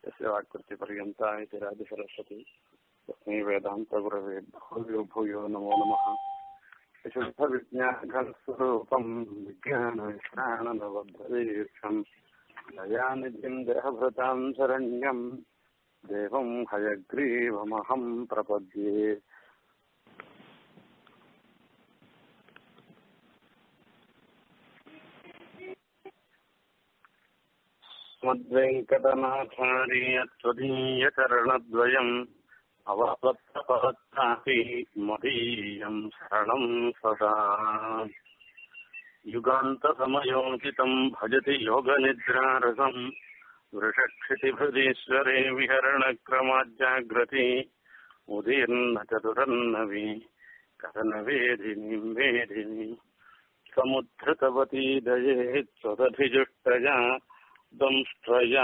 यस्य वाक्कृतिपर्यन्ता इति राजसरस्वती तस्मै वेदान्तगुरवे भूयो भूयो नमो नमः विशुद्धविज्ञानघनस्वरूपम् विज्ञानविश्राणनबद्धदीर्घम् दयानिधिम् देहभृताम् शरण्यम् देवम् हयग्रीवमहम् प्रपद्ये मद्वेङ्कटनाथार्यत्वदीयचरणद्वयम् अवपत्तपवत्तापि मदीयम् शरणम् सदा युगान्तसमयोचितम् भजति योगनिद्रारसम् वृषक्षितिभृदीश्वरे विहरणक्रमाज्जाग्रति उदीर्न चतुरन्नवी कथनवेदिनीम् वेदिनी समुद्धृतवती दये त्वदभिजुष्टया தம்ஸ்ட்ரயா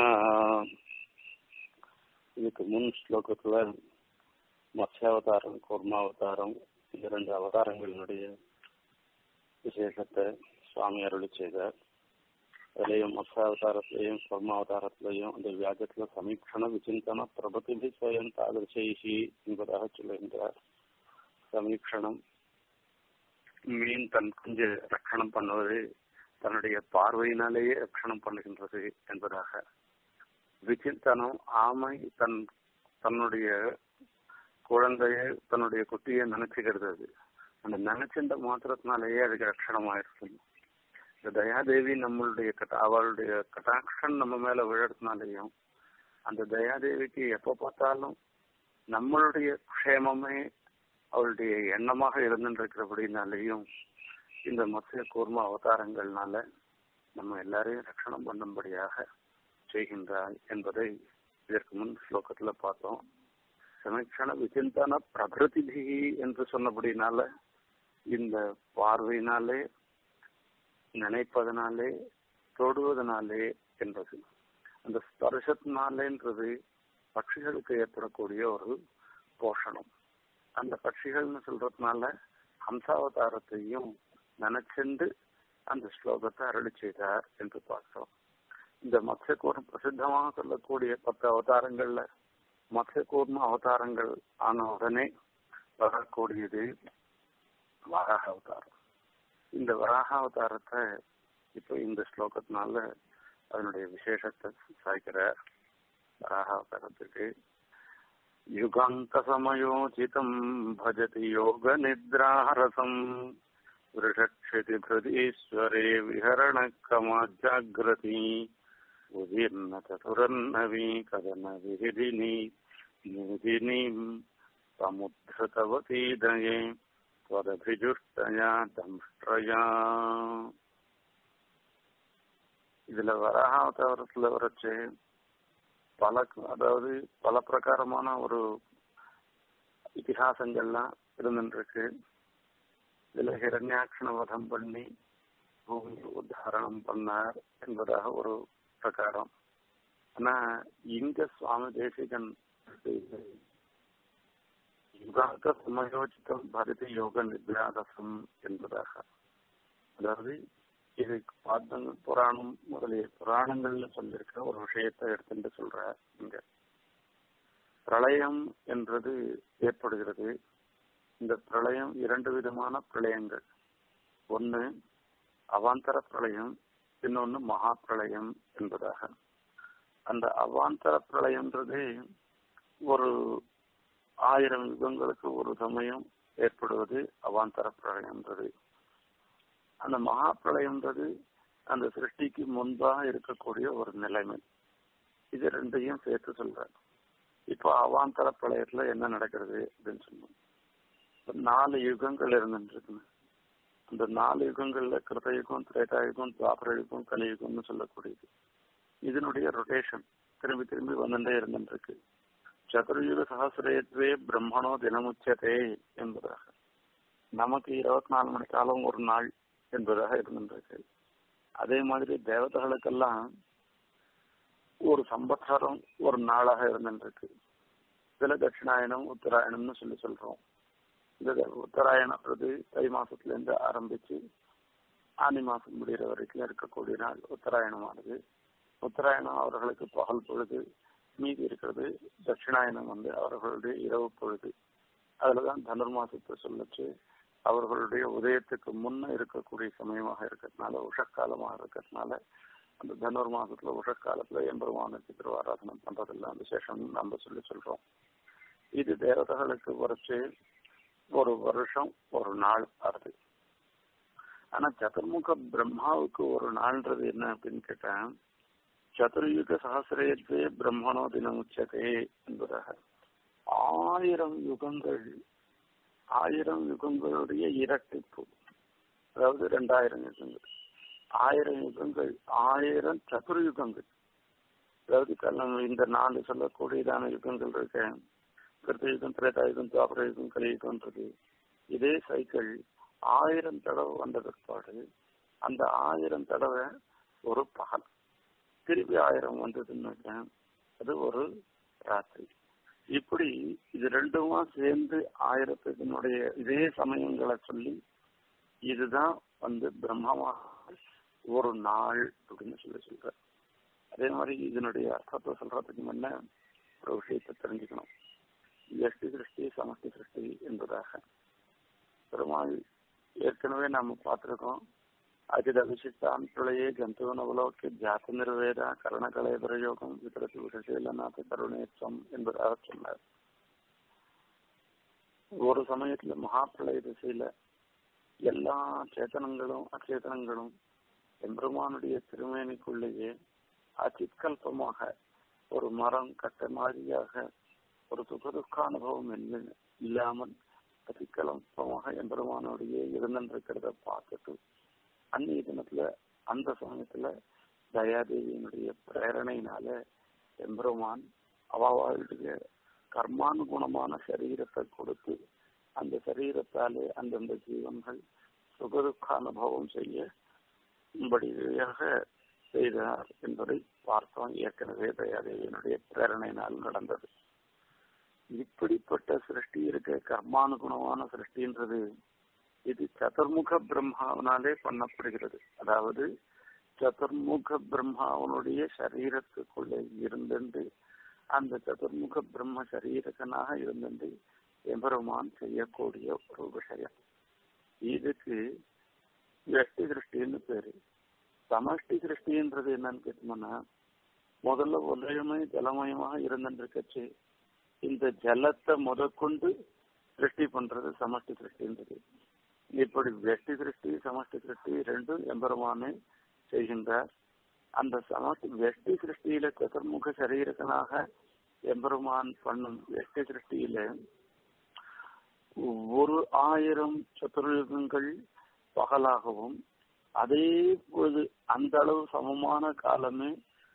இதுக்கு முன் ஸ்லோகத்துல மத்ஸ்யாவதாரம் கூர்மாவதாரம் இந்த ரெண்டு அவதாரங்களினுடைய விசேஷத்தை சுவாமி அருளி செய்தார் அதுலேயும் மத்ஸ்யாவதாரத்திலையும் கூர்மாவதாரத்திலையும் அந்த வியாஜத்துல சமீக்ஷண விசிந்தன பிரபதிபி ஸ்வயம் தாதிருஷைஹி என்பதாக சொல்லுகின்றார் சமீக்ஷணம் மீன் தன் குஞ்சு ரட்சணம் பண்ணுவது தன்னுடைய பார்வையினாலேயே ரட்சணம் பண்ணுகின்றது என்பதாக விசிந்தனம் ஆமை தன் தன்னுடைய குழந்தைய தன்னுடைய குட்டியை நினைச்சுக்கிறது அது அந்த நினைச்சின்ற மாத்திரத்தினாலேயே அதுக்கு ரட்சணம் ஆயிருக்கு இந்த தயாதேவி நம்மளுடைய கட்ட அவளுடைய கட்டாட்சம் நம்ம மேல விழறதுனாலையும் அந்த தயாதேவிக்கு எப்ப பார்த்தாலும் நம்மளுடைய க்ஷேமமே அவளுடைய எண்ணமாக இருந்துருக்கிறபடினாலேயும் இந்த மத்திய கூர்ம அவதாரங்கள்னால நம்ம எல்லாரையும் ரட்சணம் பண்ணும்படியாக செய்கின்றாய் என்பதை இதற்கு முன் ஸ்லோகத்துல பார்த்தோம் சமீட்சண விசிந்தன பிரகிருதி என்று சொன்னபடினால இந்த பார்வையினாலே நினைப்பதனாலே தொடுவதனாலே என்பது அந்த ஸ்பர்சத்தினாலேன்றது பட்சிகளுக்கு ஏற்படக்கூடிய ஒரு போஷணம் அந்த பட்சிகள்னு சொல்றதுனால ஹம்சாவதாரத்தையும் நினைச்சென்று அந்த ஸ்லோகத்தை அருளி செய்தார் என்று பார்த்தோம் இந்த மத்ஸ்யகூர்ம பிரசித்தமாக சொல்லக்கூடிய பத்து அவதாரங்கள்ல மத்ஸ்யகூர்ம அவதாரங்கள் ஆன உடனே வரக்கூடியது வராக அவதாரம் இந்த வராக அவதாரத்தை இப்ப இந்த ஸ்லோகத்தினால அதனுடைய விசேஷத்தை சாய்க்கிறார் வராக அவதாரத்துக்கு युगान्तसमयोचितम् भजति योगनिद्रारसम् वृषक्षितिभृदीश्वरे विहरणक्रमाजाग्रती उदीर्णचतुरन्नवी कदनविहिदिनी निधिनीम् समुद्धृतवती दये त्वदभिजुष्टया दंष्ट्रया இதுல வராகாவதாரத்துல வரைச்சு பல அதாவது பல பிரகாரமான ஒரு இத்திஹாசங்கள்லாம் இருந்துருக்கு இதுல ஹிரண்யாட்சண வதம் பண்ணி பூமி உத்தாரணம் பண்ணார் என்பதாக ஒரு பிரகாரம் ஆனா இங்க சுவாமி தேசிகன் யுகாந்த சமயோசித்தம் பரதி யோக நித்யாதசம் என்பதாக அதாவது இது பார்த்தங்க புராணம் முதலிய புராணங்கள்ல சொல்லிருக்கிற ஒரு விஷயத்தை எடுத்துட்டு சொல்ற இங்க பிரளயம் என்றது ஏற்படுகிறது இந்த பிரளயம் இரண்டு விதமான பிரளயங்கள் ஒன்னு அவாந்தர பிரளயம் இன்னொன்னு மகா பிரளயம் என்பதாக அந்த அவாந்தர பிரளயம்ன்றது ஒரு ஆயிரம் யுகங்களுக்கு ஒரு சமயம் ஏற்படுவது அவாந்தர பிரளயம்ன்றது அந்த மகா பிரளயம்ன்றது அந்த சிருஷ்டிக்கு முன்பாக இருக்கக்கூடிய ஒரு நிலைமை இது ரெண்டையும் சேர்த்து சொல்ற இப்போ அவாந்தர பிரளயத்துல என்ன நடக்கிறது அப்படின்னு சொன்னோம் நாலு யுகங்கள் இருந்துட்டு அந்த நாலு யுகங்கள்ல கிருதயுகம் திரேதாயுகம் துவாபர யுகம் கலியுகம்னு சொல்லக்கூடியது இதனுடைய ரொட்டேஷன் திரும்பி திரும்பி வந்துட்டே இருந்துருக்கு சதுர்யுக சகசிரயத்வே பிரம்மணோ தினமுச்சதே என்பதாக நமக்கு இருபத்தி நாலு மணி காலம் ஒரு நாள் என்பதாக இருந்திருக்கு அதே மாதிரி தேவதைகளுக்கெல்லாம் ஒரு சம்பத்சரம் ஒரு நாளாக இருந்துருக்கு இதுல தட்சிணாயனம் உத்தராயணம்னு சொல்லி சொல்றோம் இந்த உத்தராயணம்ன்றது தை மாசத்துல இருந்து ஆரம்பிச்சு ஆனி மாசம் முடிகிற வரைக்கும் இருக்கக்கூடிய நாள் உத்தராயணமானது உத்தராயணம் அவர்களுக்கு பகல் பொழுது மீதி இருக்கிறது தட்சிணாயனம் வந்து அவர்களுடைய இரவு பொழுது அதுலதான் தனுர்மாசத்தை சொல்லச்சு அவர்களுடைய உதயத்துக்கு முன்ன இருக்கக்கூடிய சமயமாக இருக்கிறதுனால உஷக்காலமாக இருக்கிறதுனால அந்த தனுர் மாசத்துல உஷக்காலத்துல எம்பெருமானுக்கு திருவாராதனம் பண்றதெல்லாம் விசேஷம் நம்ம சொல்லி சொல்றோம் இது தேவதைகளுக்கு குறைச்சு ஒரு வருஷம் ஒரு நாள் ஆறுது ஆனா சதுர்முக பிரம்மாவுக்கு ஒரு நாள்ன்றது என்ன அப்படின்னு கேட்டேன் சதுர்யுக சகசிரயத்தே பிரம்மணோ தினம் உச்சதே என்பதாக ஆயிரம் யுகங்கள் ஆயிரம் யுகங்களுடைய இரட்டிப்பு அதாவது ரெண்டாயிரம் யுகங்கள் ஆயிரம் யுகங்கள் ஆயிரம் சதுர்யுகங்கள் அதாவது கல்லம் இந்த நாலு சொல்லக்கூடியதான யுகங்கள் இருக்க கிருத்தயுகம் திரேதாயுகம் துவாபரயுகம் கலியுகம்ன்றது இதே சைக்கிள் ஆயிரம் தடவை வந்த பிற்பாடு அந்த ஆயிரம் தடவை ஒரு பகல் திருப்பி ஆயிரம் வந்ததுன்னாக்க அது ஒரு ராத்திரி இப்படி இது ரெண்டுமா சேர்ந்து ஆயிரத்தினுடைய இதே சமயங்களை சொல்லி இதுதான் வந்து பிரம்மமாக ஒரு நாள் அப்படின்னு சொல்லி சொல்ற அதே மாதிரி இதனுடைய அர்த்தத்தை சொல்றதுக்கு முன்ன ஒரு விஷயத்தை தெரிஞ்சுக்கணும் எஷ்டி சிருஷ்டி சமஷ்டி சிருஷ்டி என்பதாக பெருமாள் ஏற்கனவே நாம பார்த்திருக்கோம் அஜித விசிஷ்டான் பிரளயே ஜந்துவனவலோக்கிய ஜாத்த நிர்வேத கரணகலை பிரயோகம் விதரத்து விஷயநாத கருணேற்றம் என்பதாக சொன்னார் ஒரு சமயத்துல மகாபிரளய திசையில எல்லா சேத்தனங்களும் அச்சேதனங்களும் எம்பெருமானுடைய திருமேனிக்குள்ளேயே அச்சித்கல்பமாக ஒரு மரம் கட்ட மாதிரியாக ஒரு சுகதுக்க அனுபவம் இல்லாமல் அச்சிக்கல்பமாக எம்பெருமானுடைய இருந்திருக்கிறத பார்த்துட்டு அந்நிய தினத்துல அந்த சமயத்துல தயாதேவியினுடைய பிரேரணையினால எம்பெருமான் அவாவாளுடைய கர்மானுகுணமான சரீரத்தை கொடுத்து அந்த சரீரத்தாலே அந்தந்த ஜீவன்கள் சுகதுக்க அனுபவம் செய்யும்படியாக செய்தார் என்பதை பார்த்தோம் ஏற்கனவே தயாதேவியினுடைய பிரேரணையினால் நடந்தது இப்படிப்பட்ட சிருஷ்டி இருக்க கர்மானுகுணமான சிருஷ்டின்றது இது சதுர்முக பிரம்மாவனாலே பண்ணப்படுகிறது அதாவது சதுர்முக பிரம்மாவனுடைய சரீரத்துக்குள்ளே இருந்துண்டு அந்த சதுர்முக பிரம்ம சரீரகனாக இருந்துட்டு எம்பெருமான் செய்யக்கூடிய ஒரு விஷயம் இதுக்கு வெஷ்டி திருஷ்டின்னு பேரு சமஷ்டி திருஷ்டின்றது என்னன்னு கேட்டோம்னா முதல்ல உலகமே ஜலமயமாக இருந்துருக்கச்சு இந்த ஜலத்தை முதற்கொண்டு சிருஷ்டி பண்றது சமஷ்டி சிருஷ்டின்றது இப்படி வெஷ்டி சிருஷ்டி சமஷ்டி சிருஷ்டி ரெண்டும் எம்பெருமானே செய்கின்றார் அந்த சமஷ்டி வெஷ்டி சிருஷ்டியில சதுர்முக சரீரகனாக எம்பெருமான் பண்ணும் வெஷ்டி சிருஷ்டியில ஒரு ஆயிரம் சதுர்யுகங்கள் பகலாகவும் அதே பொழுது அந்த அளவு சமமான காலமே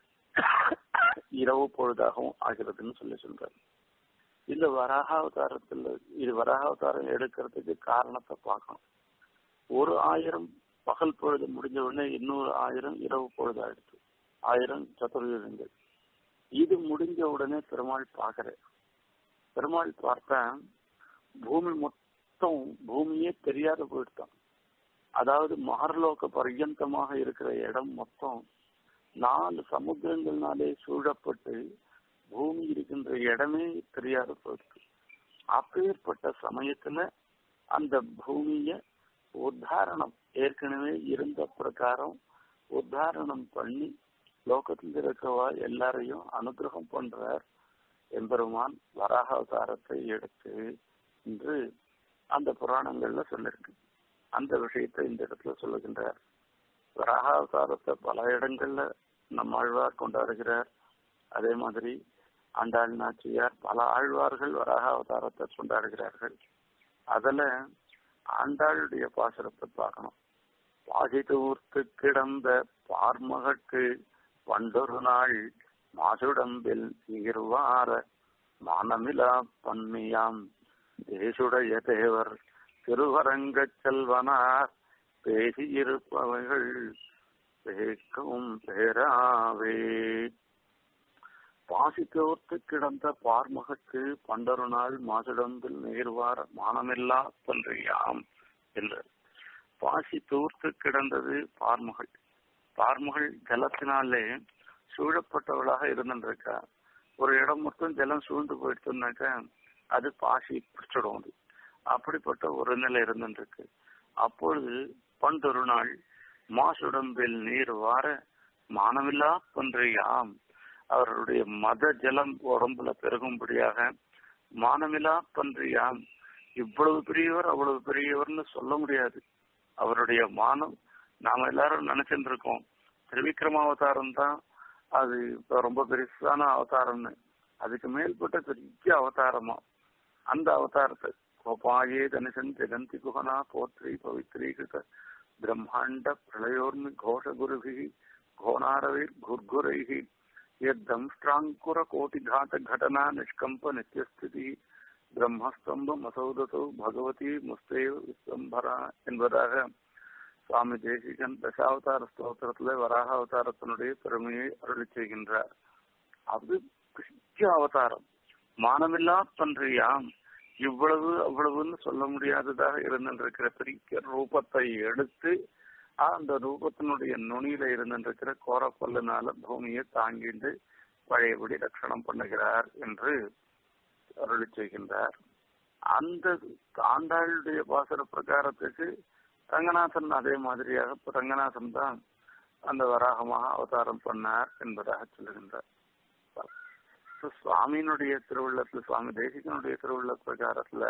இரவு பொழுதாகவும் ஆகிறதுன்னு சொல்லி சொல்றாரு இந்த வராகாவதாரத்துல இது வராகாவதாரம் எடுக்கிறதுக்கு காரணத்தை பார்க்கணும் ஒரு ஆயிரம் பகல் பொழுது முடிஞ்ச உடனே இன்னொரு ஆயிரம் இரவு பொழுது ஆயிடுச்சு ஆயிரம் சதுர்யுகங்கள் இது முடிஞ்ச உடனே பெருமாள் பார்க்கிற பெருமாள் பார்த்தா பூமி மொத்தம் பூமியே தெரியாத போயிட்டான் அதாவது மகர்லோக பர்யந்தமாக இருக்கிற இடம் மொத்தம் நாலு சமுத்திரங்கள்னாலே சூழப்பட்டு பூமி இருக்கின்ற இடமே தெரியாத போயிருக்கு அப்பேற்பட்ட சமயத்துல அந்த பூமிய உத்தாரணம் ஏற்கனவே இருந்த பிரகாரம் உத்தாரணம் பண்ணி லோகத்தில் இருக்கவா எல்லாரையும் அனுகிரகம் பண்றார் எம்பெருமான் வராக அவதாரத்தை எடுத்து என்று அந்த புராணங்கள்ல சொல்லிருக்கு அந்த விஷயத்தை இந்த இடத்துல சொல்லுகின்றார் வராக அவதாரத்தை பல இடங்கள்ல நம்ம ஆழ்வார் கொண்டாடுகிறார் அதே மாதிரி ஆண்டாள் நாச்சியார் பல ஆழ்வார்கள் வராக அவதாரத்தை கொண்டாடுகிறார்கள் அதுல ஆண்டாளுடைய பாசுரத்தை பார்க்கணும் பாசிதூர்த்து கிடந்த பார்மகற்கு வண்டொரு நாள் மாசுடம்பில் நீர்வார மானமிலா பன்மியாம் தேசுடைய தேவர் திருவரங்கச் செல்வனார் பேசியிருப்பவர்கள் பேக்கவும் பேராவே பாசித்தோர்த்து கிடந்த பார்மகற்கு பண்டொரு நாள் மாசுடம்பில் நீர்வார மானமில்லா பன்றியாம் என்று பாசி தூர்த்து கிடந்தது பார்மகள் பார்மகள் ஜலத்தினாலே சூழப்பட்டவளாக இருந்திருக்கா ஒரு இடம் மட்டும் ஜலம் சூழ்ந்து போயிடுச்சுனாக்க அது பாசி பிடிச்சிடும் அது அப்படிப்பட்ட ஒரு நிலை இருந்துருக்கு அப்பொழுது பண்டொரு நாள் மாசுடம்பில் நீர் வார மானமில்லா பன்றியாம் அவர்களுடைய மத ஜலம் உடம்புல பெருகும்படியாக மானமில்லா பன்றியாம் இவ்வளவு பெரியவர் அவ்வளவு பெரியவர்னு சொல்ல முடியாது அவருடைய மானம் நாம எல்லாரும் நினைச்சிட்டு இருக்கோம் திரிவிக்ரம அவதாரம் தான் அது இப்ப ரொம்ப பெருசான அவதாரம்னு அதுக்கு மேல்பட்ட பெரிய அவதாரமா அந்த அவதாரத்தை கோபாயே தனிசன் ஜெகந்தி குஹனா போத்ரி பவித்ரீகிருத பிரம்மாண்ட பிரளயோர்மி கோஷகுருகி கோணாரவிர் குர்குரைகி யத்தம்ஷ்டாங்குர கோட்டிघात घटना निष्कंप நித்தியஸ்திதி பிரம்மஸ்தம்பம் அசௌதத்தோ பகவதி முஸ்தேவ விஸ்வம்பரா என்பதாக சுவாமி தேசிகன் தசாவதார ஸ்தோத்திரத்துல வராக அவதாரத்தினுடைய பெருமையை அருளி செய்கின்றார் அது பெரிய அவதாரம் மானமில்லா பன்றியாம் இவ்வளவு அவ்வளவுன்னு சொல்ல முடியாததாக இருந்திருக்கிற பெரிய ரூபத்தை எடுத்து அந்த ரூபத்தினுடைய நுனியில இருந்திருக்கிற கோரப்பல்லுனால பூமியை தாங்கிட்டு பழையபடி ரட்சணம் பண்ணுகிறார் என்று அருளி செய்கின்றார் அந்த ஆண்டாளுடைய பாசன பிரகாரத்துக்கு ரங்கநாதன் அதே மாதிரியாக ரங்கநாதன் தான் அந்த வராகமாக அவதாரம் பண்ணார் என்பதாக சொல்லுகின்றார் சுவாமியினுடைய திருவுள்ளத்துல சுவாமி தேசிகனுடைய திருவுள்ள பிரகாரத்துல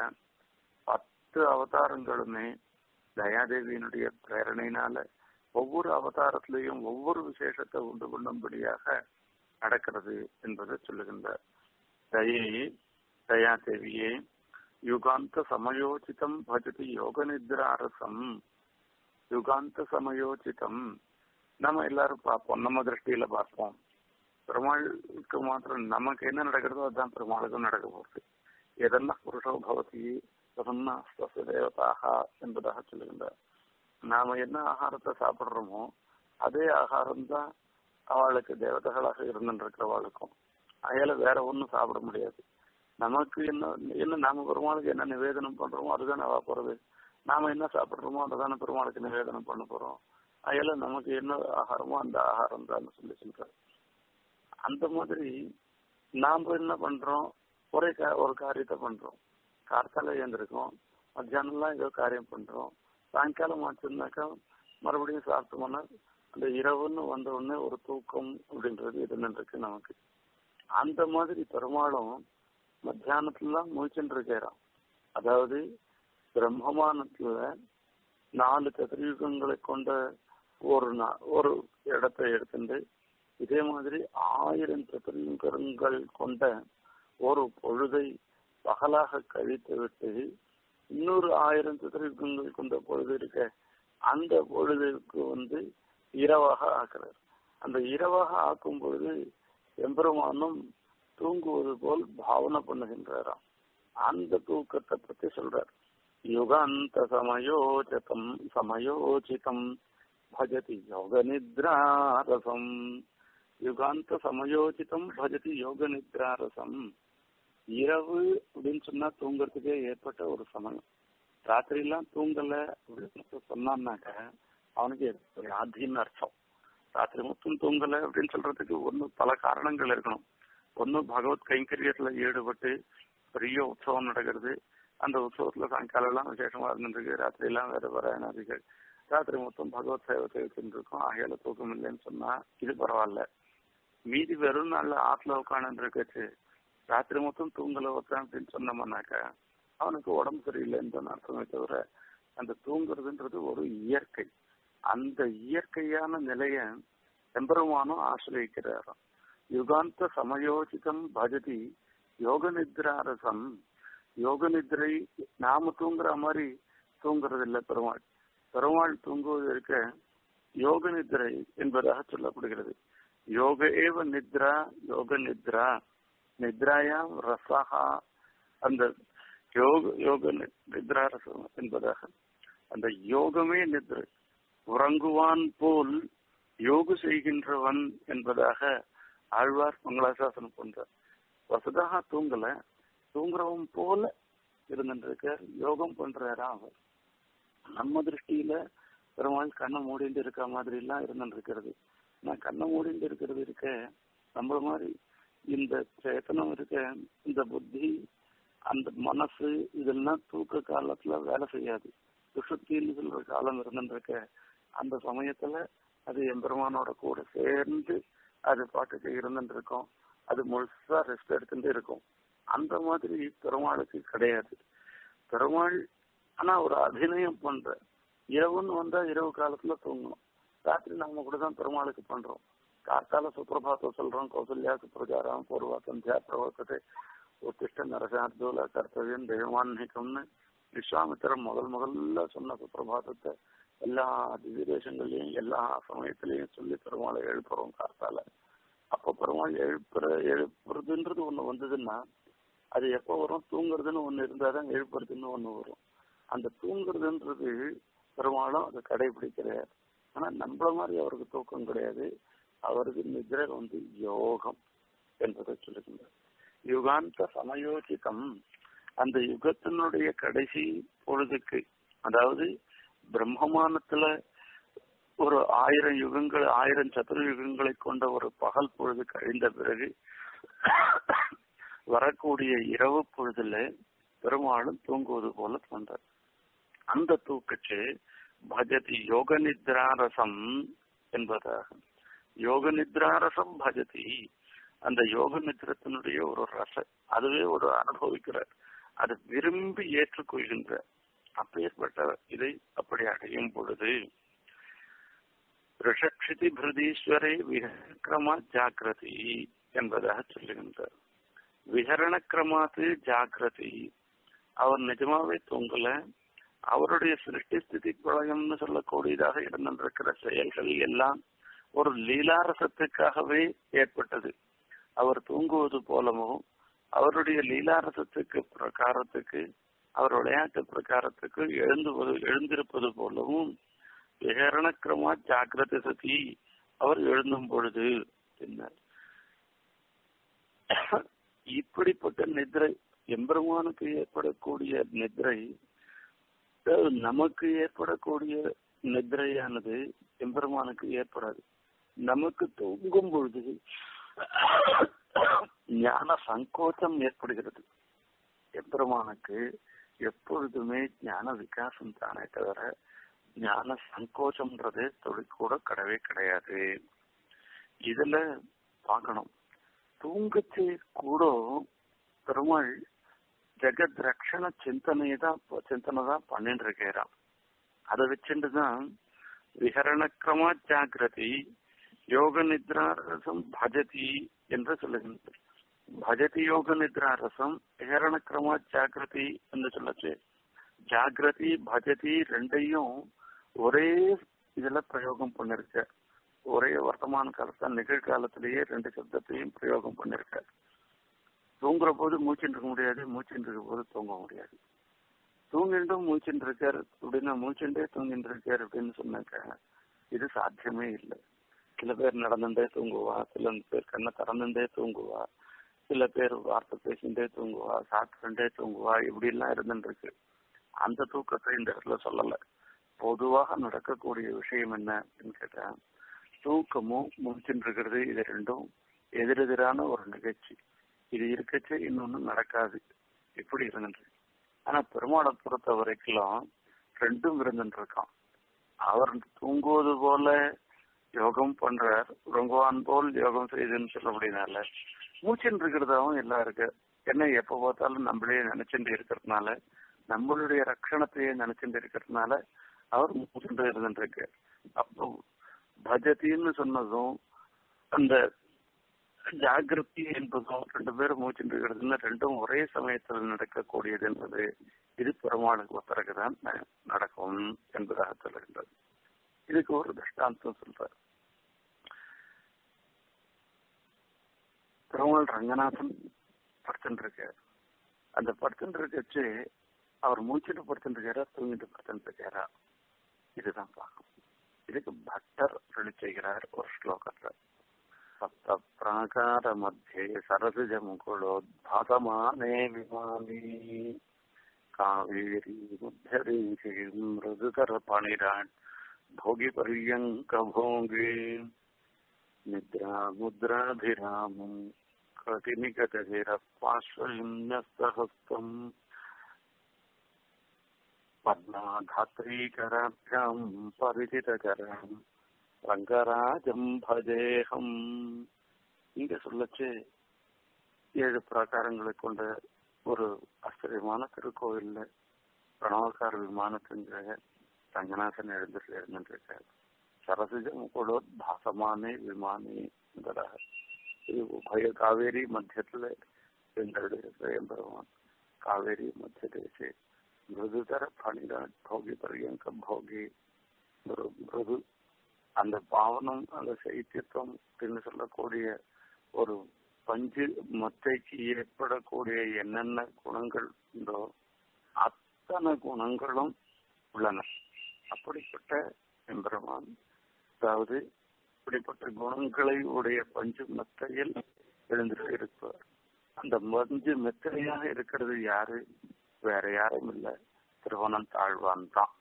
பத்து அவதாரங்களுமே தயாதேவியினுடைய பிரேரணையினால ஒவ்வொரு அவதாரத்திலையும் ஒவ்வொரு விசேஷத்தை உண்டு பண்ணும்படியாக நடக்கிறது என்பதை சொல்லுகின்றார் தயே தயாதேவியே யுகாந்த சமயோசிதம் பஜதி யோக நித்ராரசம் யுகாந்த சமயோசிதம் நம்ம எல்லாரும் பார்ப்போம் நம்ம திருஷ்டியில பார்ப்போம் பெருமாளுக்கு மாத்திரம் நமக்கு என்ன நடக்கிறதோ அதுதான் பெருமாளுக்கும் நடக்க போகுது எதெல்லாம் புருஷோ பவதி பிரசன்னா தேவதாக என்பதாக சொல்லுகின்றார் நாம என்ன ஆகாரத்தை சாப்பிடுறோமோ அதே ஆகாரம் தான் அவளுக்கு தேவதைகளாக இருந்துருக்கிறவாளுக்கும் அதையால வேற ஒன்றும் சாப்பிட முடியாது நமக்கு என்ன என்ன நாம பெருமாளுக்கு என்ன நிவேதனம் பண்றோமோ அதுதானே அவ போறது நாம என்ன சாப்பிடுறோமோ அதுதானே பெருமாளுக்கு நிவேதனம் பண்ண போறோம் அதையால நமக்கு என்ன ஆகாரமோ அந்த ஆகாரம் தான் சொல்லி சொல்றாரு அந்த மாதிரி நாம என்ன பண்றோம் ஒரே ஒரு காரியத்தை பண்றோம் கார்த்தால எழுந்திருக்கோம் மத்தியானம்லாம் ஏதோ காரியம் பண்றோம் சாயங்காலம் ஆச்சுன்னாக்கா மறுபடியும் சாப்பிட்டோம்னா அந்த இரவுன்னு வந்த உடனே ஒரு தூக்கம் அப்படின்றது இருந்துருக்கு நமக்கு அந்த மாதிரி பெருமாளும் மத்தியானத்துலாம் முழிச்சுட்டு இருக்கிறான் அதாவது பிரம்மமானத்துல நாலு சதுரயுகங்களை கொண்ட ஒரு ஒரு இடத்தை எடுத்துட்டு இதே மாதிரி ஆயிரம் சதுரயுகங்கள் கொண்ட ஒரு பொழுதை பகலாக கழித்து விட்டு இன்னொரு ஆயிரம் சதுரயுகங்கள் கொண்ட பொழுது இருக்க அந்த பொழுதுக்கு வந்து இரவாக ஆக்குறார் அந்த இரவாக ஆக்கும் பொழுது எம்பெருமானும் தூங்குவது போல் பாவனை பண்ணுகின்றாராம் அந்த தூக்கத்தை பத்தி சொல்றார் யுகாந்த சமயோஜிதம் சமயோஜிதம் பஜதி யோக நித்ராரசம் யுகாந்த சமயோஜிதம் பஜதி யோக நித்ராரசம் இரவு அப்படின்னு சொன்னா தூங்குறதுக்கே ஏற்பட்ட ஒரு சமயம் ராத்திரி எல்லாம் தூங்கல அப்படின்னு சொன்னான்னாக்க அவனுக்கு வியாதின்னு அர்த்தம் ராத்திரி மொத்தம் தூங்கல அப்படின்னு சொல்றதுக்கு ஒண்ணு பல காரணங்கள் இருக்கணும் ஒண்ணு பகவத் கைங்கரியத்துல ஈடுபட்டு பெரிய உற்சவம் நடக்கிறது அந்த உற்சவத்துல சாயங்காலம் எல்லாம் விசேஷமா இருந்துருக்கு ராத்திரி எல்லாம் வேற வேற நதிகள் ராத்திரி மொத்தம் பகவத் சேவை செய்துட்டு இருக்கோம் ஆகையால தூக்கம் இல்லைன்னு சொன்னா இது பரவாயில்ல மீதி வெறும் நாள்ல ஆத்துல உட்காந்து இருக்கச்சு ராத்திரி மொத்தம் தூங்கல ஒருத்தன் அப்படின்னு சொன்னோம்னாக்க அவனுக்கு உடம்பு சரியில்லைன்னு அர்த்தமே தவிர அந்த தூங்குறதுன்றது ஒரு இயற்கை அந்த இயற்கையான நிலைய எம்பெருமானும் ஆசிரியக்கிறாராம் யுகாந்த சமயோசிதம் பஜதி யோக நித்ராரசம் யோக நித்ரை நாம தூங்குற மாதிரி தூங்குறது இல்லை பெருமாள் பெருமாள் தூங்குவது இருக்க யோக நித்ரை என்பதாக சொல்லப்படுகிறது யோக ஏவ நித்ரா யோக நித்ரா நித்ராயாம் ரசஹா அந்த யோக யோக நித்ரா ரசம் என்பதாக அந்த யோகமே நித்ரை உறங்குவான் போல் யோகு செய்கின்றவன் என்பதாக ஆழ்வார் மங்களாசாசனம் பண்றார் வசதாக தூங்கல தூங்குறவன் போல இருந்துருக்க யோகம் பண்றாரா அவர் நம்ம திருஷ்டியில பெருமாள் கண்ணை மூடிட்டு இருக்க மாதிரி எல்லாம் இருந்துட்டு இருக்கிறது நான் கண்ணை மூடிட்டு இருக்கிறது இருக்க நம்மள மாதிரி இந்த சேத்தனம் இருக்க இந்த புத்தி அந்த மனசு இதெல்லாம் தூக்க காலத்துல வேலை செய்யாது சுஷுப்தின்னு சொல்ற காலம் இருந்துருக்க அந்த சமயத்துல அது எம்பெருமானோட கூட சேர்ந்து அது பாட்டுக்கு இருந்துட்டு இருக்கும் அது முழுசா ரெஸ்ட் எடுத்துட்டு இருக்கும் அந்த மாதிரி பெருமாளுக்கு கிடையாது பெருமாள் ஆனா ஒரு அபிநயம் பண்ற இரவுன்னு வந்தா இரவு காலத்துல தூங்கணும் ராத்திரி நம்ம கூட தான் பெருமாளுக்கு பண்றோம் காத்தால சுப்பிரபாத்தம் சொல்றோம் கௌசல்யா சுப்பிரச்சாரம் பூர்வா சந்தியா பிரவர்த்தத்தை உத்திஷ்ட நரசார்தூல கர்த்தவியம் தெய்வமான்மிகம்னு விஸ்வாமித்திரன் முதல் முதல்ல சொன்ன சுப்பிரபாதத்தை எல்லா திவ்யதேசங்கள்லயும் எல்லா சமயத்திலையும் சொல்லி பெருமாளை எழுப்புறோம் காத்தால அப்ப பெருமாள் எழுப்புற எழுப்புறதுன்றது ஒண்ணு வந்ததுன்னா அது எப்போ வரும் தூங்குறதுன்னு ஒண்ணு இருந்தாதான் எழுப்புறதுன்னு ஒண்ணு வரும் அந்த தூங்குறதுன்றது பெருமாளும் அதை கடைபிடிக்கிறார் ஆனா நம்மள மாதிரி அவருக்கு தூக்கம் கிடையாது அவருக்கு நிதிரை வந்து யோகம் என்பதை சொல்லுகின்றார் யுகாந்த சமயோசிதம் அந்த யுகத்தினுடைய கடைசி பொழுதுக்கு அதாவது பிரம்மமானத்துல ஒரு ஆயிரம் யுகங்கள் ஆயிரம் சதுர யுகங்களை கொண்ட ஒரு பகல் பொழுது கழிந்த பிறகு வரக்கூடிய இரவு பொழுதுல பெருமாளும் தூங்குவது போல தோன்றார் அந்த தூக்கச்சு பஜதி யோக நித்ராரசம் என்பதாகும் யோக நித்ராரசம் பஜதி அந்த யோக நித்திரத்தினுடைய ஒரு ரச அதுவே ஒரு அனுபவிக்கிறார் அது விரும்பி ஏற்றுக்கொள்கின்ற அப்பேற்பட்ட இதை அப்படி அடையும் பொழுது ரிஷக்ஷிதி பிரதீஸ்வரே விஹரக்கிரமா ஜாகிரதி என்பதாக சொல்லுகின்றார் விஹரண கிரமாத்து ஜாகிரதி அவர் நிஜமாவே தூங்கல அவருடைய சிருஷ்டி ஸ்திதி பிரளயம்னு சொல்லக்கூடியதாக இருந்திருக்கிற செயல்கள் எல்லாம் ஒரு லீலாரசத்துக்காகவே ஏற்பட்டது அவர் தூங்குவது போலவும் அவருடைய லீலாரசத்துக்கு பிரகாரத்துக்கு அவர் விளையாட்டு பிரகாரத்துக்கு எழுந்துவது எழுந்திருப்பது போலவும் விகரணக்கிரமா ஜாகிரத சதி அவர் எழுந்தும் பொழுது பின்னர் இப்படிப்பட்ட நித்ரை எம்பெருமானுக்கு ஏற்படக்கூடிய நித்ரை நமக்கு ஏற்படக்கூடிய நித்ரையானது எம்பெருமானுக்கு ஏற்படாது நமக்கு தூங்கும் பொழுது ஞான சங்கோச்சம் ஏற்படுகிறது எம்பெருமானுக்கு எப்பொழுதுமே ஞான விகாசம் தானே தவிர ஞான சங்கோச்சம்ன்றது தொழில் கூட கிடையவே கிடையாது இதுல பார்க்கணும் தூங்கச்சு கூட பெருமாள் ஜெகத் ரக்ஷண சிந்தனையை தான் சிந்தனை தான் பண்ணிட்டு இருக்கிறான் அதை வச்சுட்டு தான் விஹரணக்கிரமா ஜாகிரதி யோக நித்ராரசம் பஜதி என்று சொல்லுகின்றது பஜதி யோக நித்ராரசம் விஹரணக்கிரமா ஜாகிரதி என்று சொல்லச்சு ஜாகிரதி பஜதி ரெண்டையும் ஒரே இதுல பிரயோகம் பண்ணிருக்க ஒரே வர்த்தமான காலத்துல நிகழ்காலத்திலேயே ரெண்டு சப்தத்தையும் பிரயோகம் பண்ணிருக்க தூங்குற போது மூச்சுட்டு இருக்க முடியாது மூச்சுட்டு இருக்க போது தூங்க முடியாது தூங்கிட்டும் மூச்சுட்டு இருக்கார் அப்படின்னா மூச்சுட்டே தூங்கிட்டு இருக்கார் அப்படின்னு சொன்னாக்க இது சாத்தியமே இல்லை சில பேர் நடந்துட்டே தூங்குவா சில பேர் கண்ணை திறந்துட்டே தூங்குவா சில பேர் வார்த்தை பேசிட்டே தூங்குவா சாப்பிட்டுட்டே தூங்குவா இப்படி எல்லாம் இருந்துட்டு இருக்கு அந்த தூக்கத்தை இந்த இடத்துல சொல்லல பொதுவாக நடக்கக்கூடிய விஷயம் என்ன அப்படின்னு கேட்டா தூக்கமும் முடிச்சுட்டு இருக்கிறது இது ரெண்டும் எதிரெதிரான ஒரு நிகழ்ச்சி இது இருக்கச்சு இன்னொன்னு நடக்காது இப்படி இருந்துட்டு ஆனா பெருமாளை பொறுத்த வரைக்கும் ரெண்டும் இருந்துட்டு இருக்கான் அவர் தூங்குவது போல யோகம் பண்றார் உறங்குவான் போல் யோகம் செய்துன்னு சொல்லப்படினால மூச்சுன்னு இருக்கிறதாவும் எல்லாம் இருக்கு என்ன எப்ப பார்த்தாலும் நம்மளே நினைச்சுட்டு இருக்கிறதுனால நம்மளுடைய ரட்சணத்தையே நினைச்சுட்டு இருக்கிறதுனால அவர் மூச்சுட்டு இருந்துட்டு இருக்கு அப்போ பஜத்தின்னு சொன்னதும் அந்த ஜாகிரதி என்பதும் ரெண்டு பேரும் மூச்சுட்டு இருக்கிறதுன்னு ரெண்டும் ஒரே சமயத்தில் நடக்கக்கூடியது என்பது இது பெருமாளுக்கு பிறகுதான் நடக்கும் என்பதாக சொல்லுகின்றது இதுக்கு ஒரு திருஷ்டாந்தம் சொல்றார் பெருமாள் ரங்கநாதன் படுத்துட்டு இருக்கார் அந்த படுத்துட்டு இருக்கச்சு அவர் மூச்சுட்டு படுத்துட்டு இருக்காரா தூங்கிட்டு படுத்துட்டு இருக்காரா இதுதான் பார்க்கணும் இதுக்கு பட்டர் சொல்லி செய்கிறார் ஒரு ஸ்லோகத்துல சப்த பிராகார மத்தியே சரசிஜ முகுளோத்பாதமானே விமானி காவேரி முத்தரீசி மிருதுதர பணிராட் भोगी पर्यंक भोगे निद्रा मुद्राभिरामम् कटिनिकटधिरपार्श्वहिन्यस्तहस्तम् पद्माधात्रीकराभ्याम् परिचितकरम् ரங்கராஜம் பஜேகம் இங்க சொல்லச்சு ஏழு பிரகாரங்களை கொண்ட ஒரு ஆச்சரியமான திருக்கோவில்ல பிரணவக்கார விமானத்தின் ரங்கநாதன் எழுந்துட்டு இருந்துருக்கார் சரசிஜம் கூட பாசமானே விமானி என்பதாக இது உபய காவேரி மத்தியத்துல எங்களுடைய சுயம்பெருமான் காவேரி மத்திய தேசே மிருதுதர பணிராட் போகி பரியங்க போகி ஒரு மிருது அந்த பாவனம் அந்த சைத்தியத்துவம் அப்படின்னு சொல்லக்கூடிய ஒரு பஞ்சு மத்தைக்கு ஏற்படக்கூடிய என்னென்ன குணங்கள் உண்டோ அத்தனை குணங்களும் உள்ளன அப்படிப்பட்ட எம்பெருமான் அதாவது இப்படிப்பட்ட குணங்களை உடைய பஞ்சு மெத்தையில் எழுந்துட்டு இருப்பார் அந்த மஞ்சு மெத்தையாக இருக்கிறது யாரு வேற யாரும் இல்லை திருவனம் தாழ்வான் தான்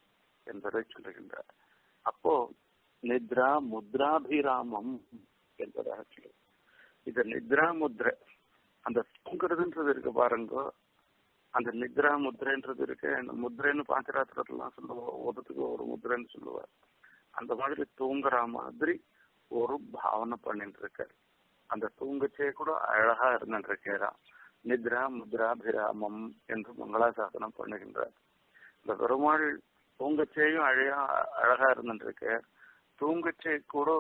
என்பதை சொல்லுகின்றார் அப்போ நித்ரா முத்ராபிராமம் என்பதாக சொல்லு இது நித்ரா முத்ரை அந்த தூங்குறதுன்றது இருக்கு பாருங்க அந்த நித்ரா முத்ரைன்றது இருக்கு அந்த முத்ரைன்னு பாஞ்சராத்திரத்துலாம் சொல்லுவோம் ஒருத்துக்கு ஒரு முத்ரைன்னு சொல்லுவார் அந்த மாதிரி தூங்குற மாதிரி ஒரு பாவனை பண்ணிட்டு இருக்காரு அந்த தூங்கச்சே கூட அழகா இருந்துட்டு இருக்கிறான் நித்ரா முத்ராபிராமம் என்று மங்களாசாசனம் பண்ணுகின்றார் இந்த பெருமாள் தூங்கச்சேயும் அழகா அழகா இருந்துட்டு இருக்கார் தூங்கச்சே கூட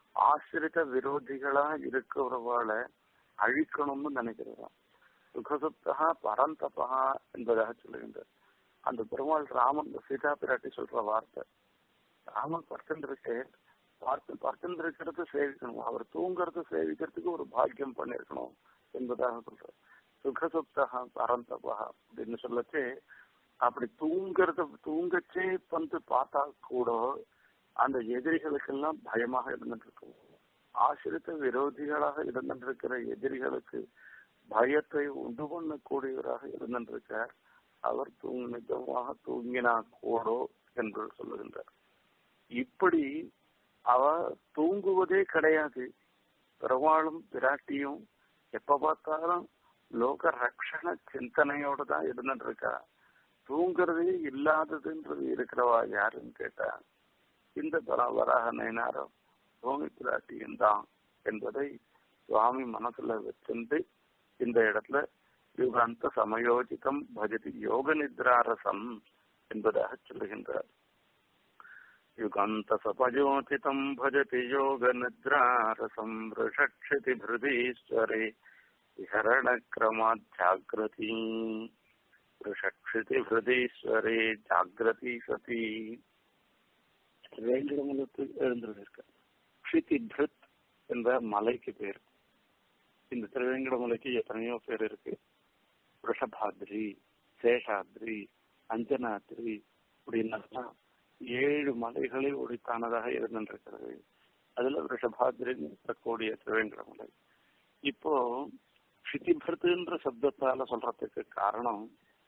ஆசிரித விரோதிகளா இருக்கிறவாள அழிக்கணும்னு நினைக்கிறான் சுகசுப்தகா பரந்தபா என்பதாக சொல்லுகின்றார் அந்த பெருமாள் ராமன் சீதா பிராட்டி சொல்ற வார்த்தை ராமன் பர்த்தந்திருக்க பார்த்து பர்த்தந்திருக்கிறது சேவிக்கணும் அவர் தூங்குறது சேவிக்கிறதுக்கு ஒரு பாக்கியம் பண்ணிருக்கணும் என்பதாக சொல்ற சுகசுப்தகா பரந்தபா அப்படின்னு சொல்லச்சே அப்படி தூங்குறத தூங்கச்சே வந்து பார்த்தா கூட அந்த எதிரிகளுக்கெல்லாம் பயமாக இருந்துட்டு இருக்கும் ஆசிரித்த விரோதிகளாக இருந்திருக்கிற எதிரிகளுக்கு பயத்தை உண்டு பண்ணக்கூடியவராக இருந்திருக்கார் அவர் தூங்கு நிஜமாக தூங்கினா கூடோ என்று சொல்லுகின்றார் இப்படி அவ தூங்குவதே கிடையாது பெருமாளும் பிராட்டியும் எப்ப பார்த்தாலும் லோக ரக்ஷண சிந்தனையோட தான் இருந்துட்டு இருக்கா தூங்குறதே இல்லாததுன்றது இருக்கிறவா யாருன்னு கேட்டா இந்த வராக நயனாரம் சுவாமி பிராட்டியும் தான் என்பதை சுவாமி மனசுல வச்சிருந்து இந்த இடத்துல யுகாந்த சமயோஜிதம் பஜதி யோக நித்ராரசம் என்பதாக சொல்லுகின்றார் யுகாந்த சபயோஜிதம் பஜதி யோக நித்ராரசம் ரிஷக்ஷதி ஹிருதீஸ்வரே விஹரண கிரமாத் ஜாகிரதி ரிஷக்ஷதி ஹிருதீஸ்வரே ஜாகிரதி சதி வேங்கடமலத்தில் எழுந்திருக்க க்ஷிதி பிருத் என்ற மலைக்கு பேர் இந்த திருவேங்கடமலைக்கு எத்தனையோ பேர் இருக்கு ரிஷபாத்ரி சேஷாத்ரி அஞ்சனாத்ரி அப்படின்னா ஏழு மலைகளை ஒடித்தானதாக இருந்திருக்கிறது அதுல ரிஷபாத்ரின்னு இருக்கக்கூடிய திருவேங்கடமலை இப்போ க்ஷிதிபிருத்துன்ற சப்தத்தால சொல்றதுக்கு காரணம்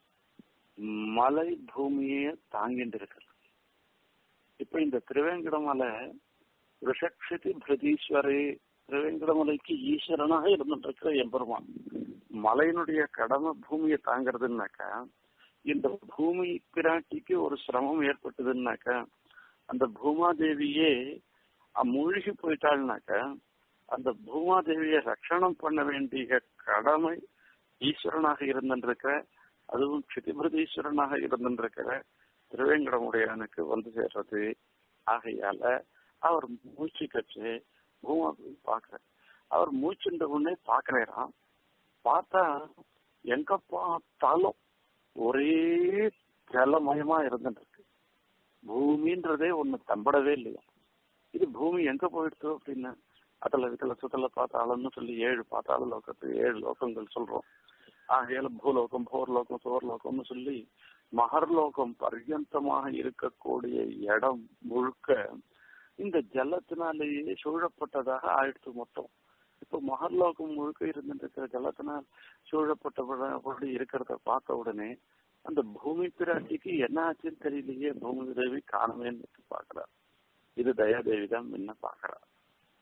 மலை பூமியை தாங்கிட்டு இருக்கிறது இப்ப இந்த திருவேங்கடமலை ரிஷக்ஷதி பிரதீஸ்வரே திருவேங்கடமலைக்கு ஈஸ்வரனாக இருந்துட்டு எம்பெருமான் மலையினுடைய கடமை பூமியை தாங்கிறதுனாக்கா இந்த பூமி பிராட்டிக்கு ஒரு சிரமம் ஏற்பட்டதுன்னாக்கா அந்த பூமாதேவியே மூழ்கி போயிட்டாள்னாக்கா அந்த பூமாதேவியை ரட்சணம் பண்ண வேண்டிய கடமை ஈஸ்வரனாக இருந்திருக்கிற அதுவும் க்ஷிதிபிரதீஸ்வரனாக இருந்திருக்கிற திருவேங்கடமுடையானுக்கு வந்து சேர்றது ஆகையால அவர் மூச்சு கற்று பூமா பாக்குற அவர் மூச்சுன்ற உடனே பாக்குறாராம் பார்த்தா எங்க பார்த்தாலும் ஒரே ஜலமயமா இருந்துட்டு இருக்கு பூமின்றதே ஒண்ணு தம்படவே இல்லையா இது பூமி எங்க போயிடுச்சு அப்படின்னா அதுல இதுல சுத்தல பார்த்தாளம்னு சொல்லி ஏழு பார்த்தாள லோகத்துக்கு ஏழு லோகங்கள் சொல்றோம் ஆகையால பூலோகம் போர்லோகம் சோர்லோகம்னு சொல்லி மகர்லோகம் பர்யந்தமாக இருக்கக்கூடிய இடம் முழுக்க இந்த ஜலத்தினாலேயே சூழப்பட்டதாக ஆயிடுச்சு மொத்தம் இப்போ மகர்லோகம் முழுக்க இருந்துட்டு இருக்கிற ஜலத்தினால் சூழப்பட்டபடி இருக்கிறத பார்த்த உடனே அந்த பூமி பிராட்டிக்கு என்ன ஆச்சுன்னு தெரியலையே பூமி தேவி காணவேன்னு பாக்குறார் இது தயாதேவி தான் முன்ன பாக்குறா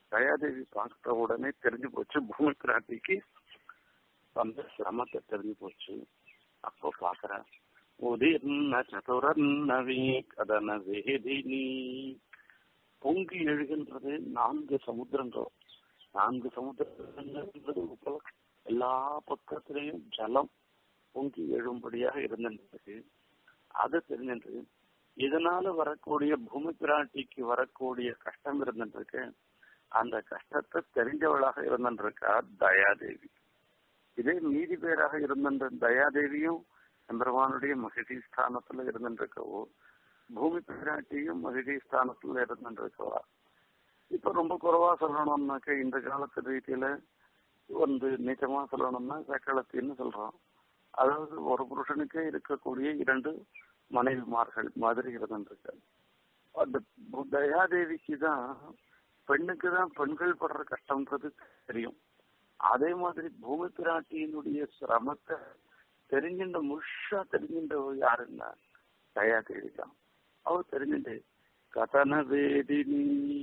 தயாதேவி பார்த்த உடனே தெரிஞ்சு போச்சு பூமி பிராட்டிக்கு அந்த சிரமத்தை தெரிஞ்சு போச்சு அப்போ பாக்குற உதிர்ன சதுரன்னவி கதன வேதினி பொங்கி எழுகின்றது நான்கு சமுத்திரங்கள் நான்கு சமுத்திரங்கள் உபலட்சம் எல்லா பக்கத்திலையும் ஜலம் பொங்கி எழும்படியாக இருந்திருக்கு அது தெரிஞ்சிருக்கு இதனால வரக்கூடிய பூமி பிராட்டிக்கு வரக்கூடிய கஷ்டம் இருந்துருக்கு அந்த கஷ்டத்தை தெரிஞ்சவளாக இருந்திருக்கா தயாதேவி இதே மீதி பேராக இருந்த தயாதேவியும் எம்பெருமானுடைய மகிழ்ச்சி ஸ்தானத்துல இருந்துருக்கவோ பூமி பிராட்டியும் மகிழ்ச்சி ஸ்தானத்துல இருந்துருக்கவா இப்ப ரொம்ப குறைவா சொல்லணும்னாக்க இந்த காலத்து ரீதியில வந்து நிஜமா சொல்லணும்னா சக்களத்தின்னு சொல்றோம் அதாவது ஒரு புருஷனுக்கே இருக்கக்கூடிய இரண்டு மனைவிமார்கள் மாதிரி இருந்துருக்கு அந்த தயாதேவிக்கு தான் பெண்ணுக்கு தான் பெண்கள் படுற கஷ்டம்ன்றது தெரியும் அதே மாதிரி பூமி பிராட்டியினுடைய சிரமத்தை தெரிஞ்சின்ற முழுஷா தெரிஞ்சின்றவ யாருன்னா தயாதேவி தான் அவ தெரிஞ்சுட்டு கதன வேதினி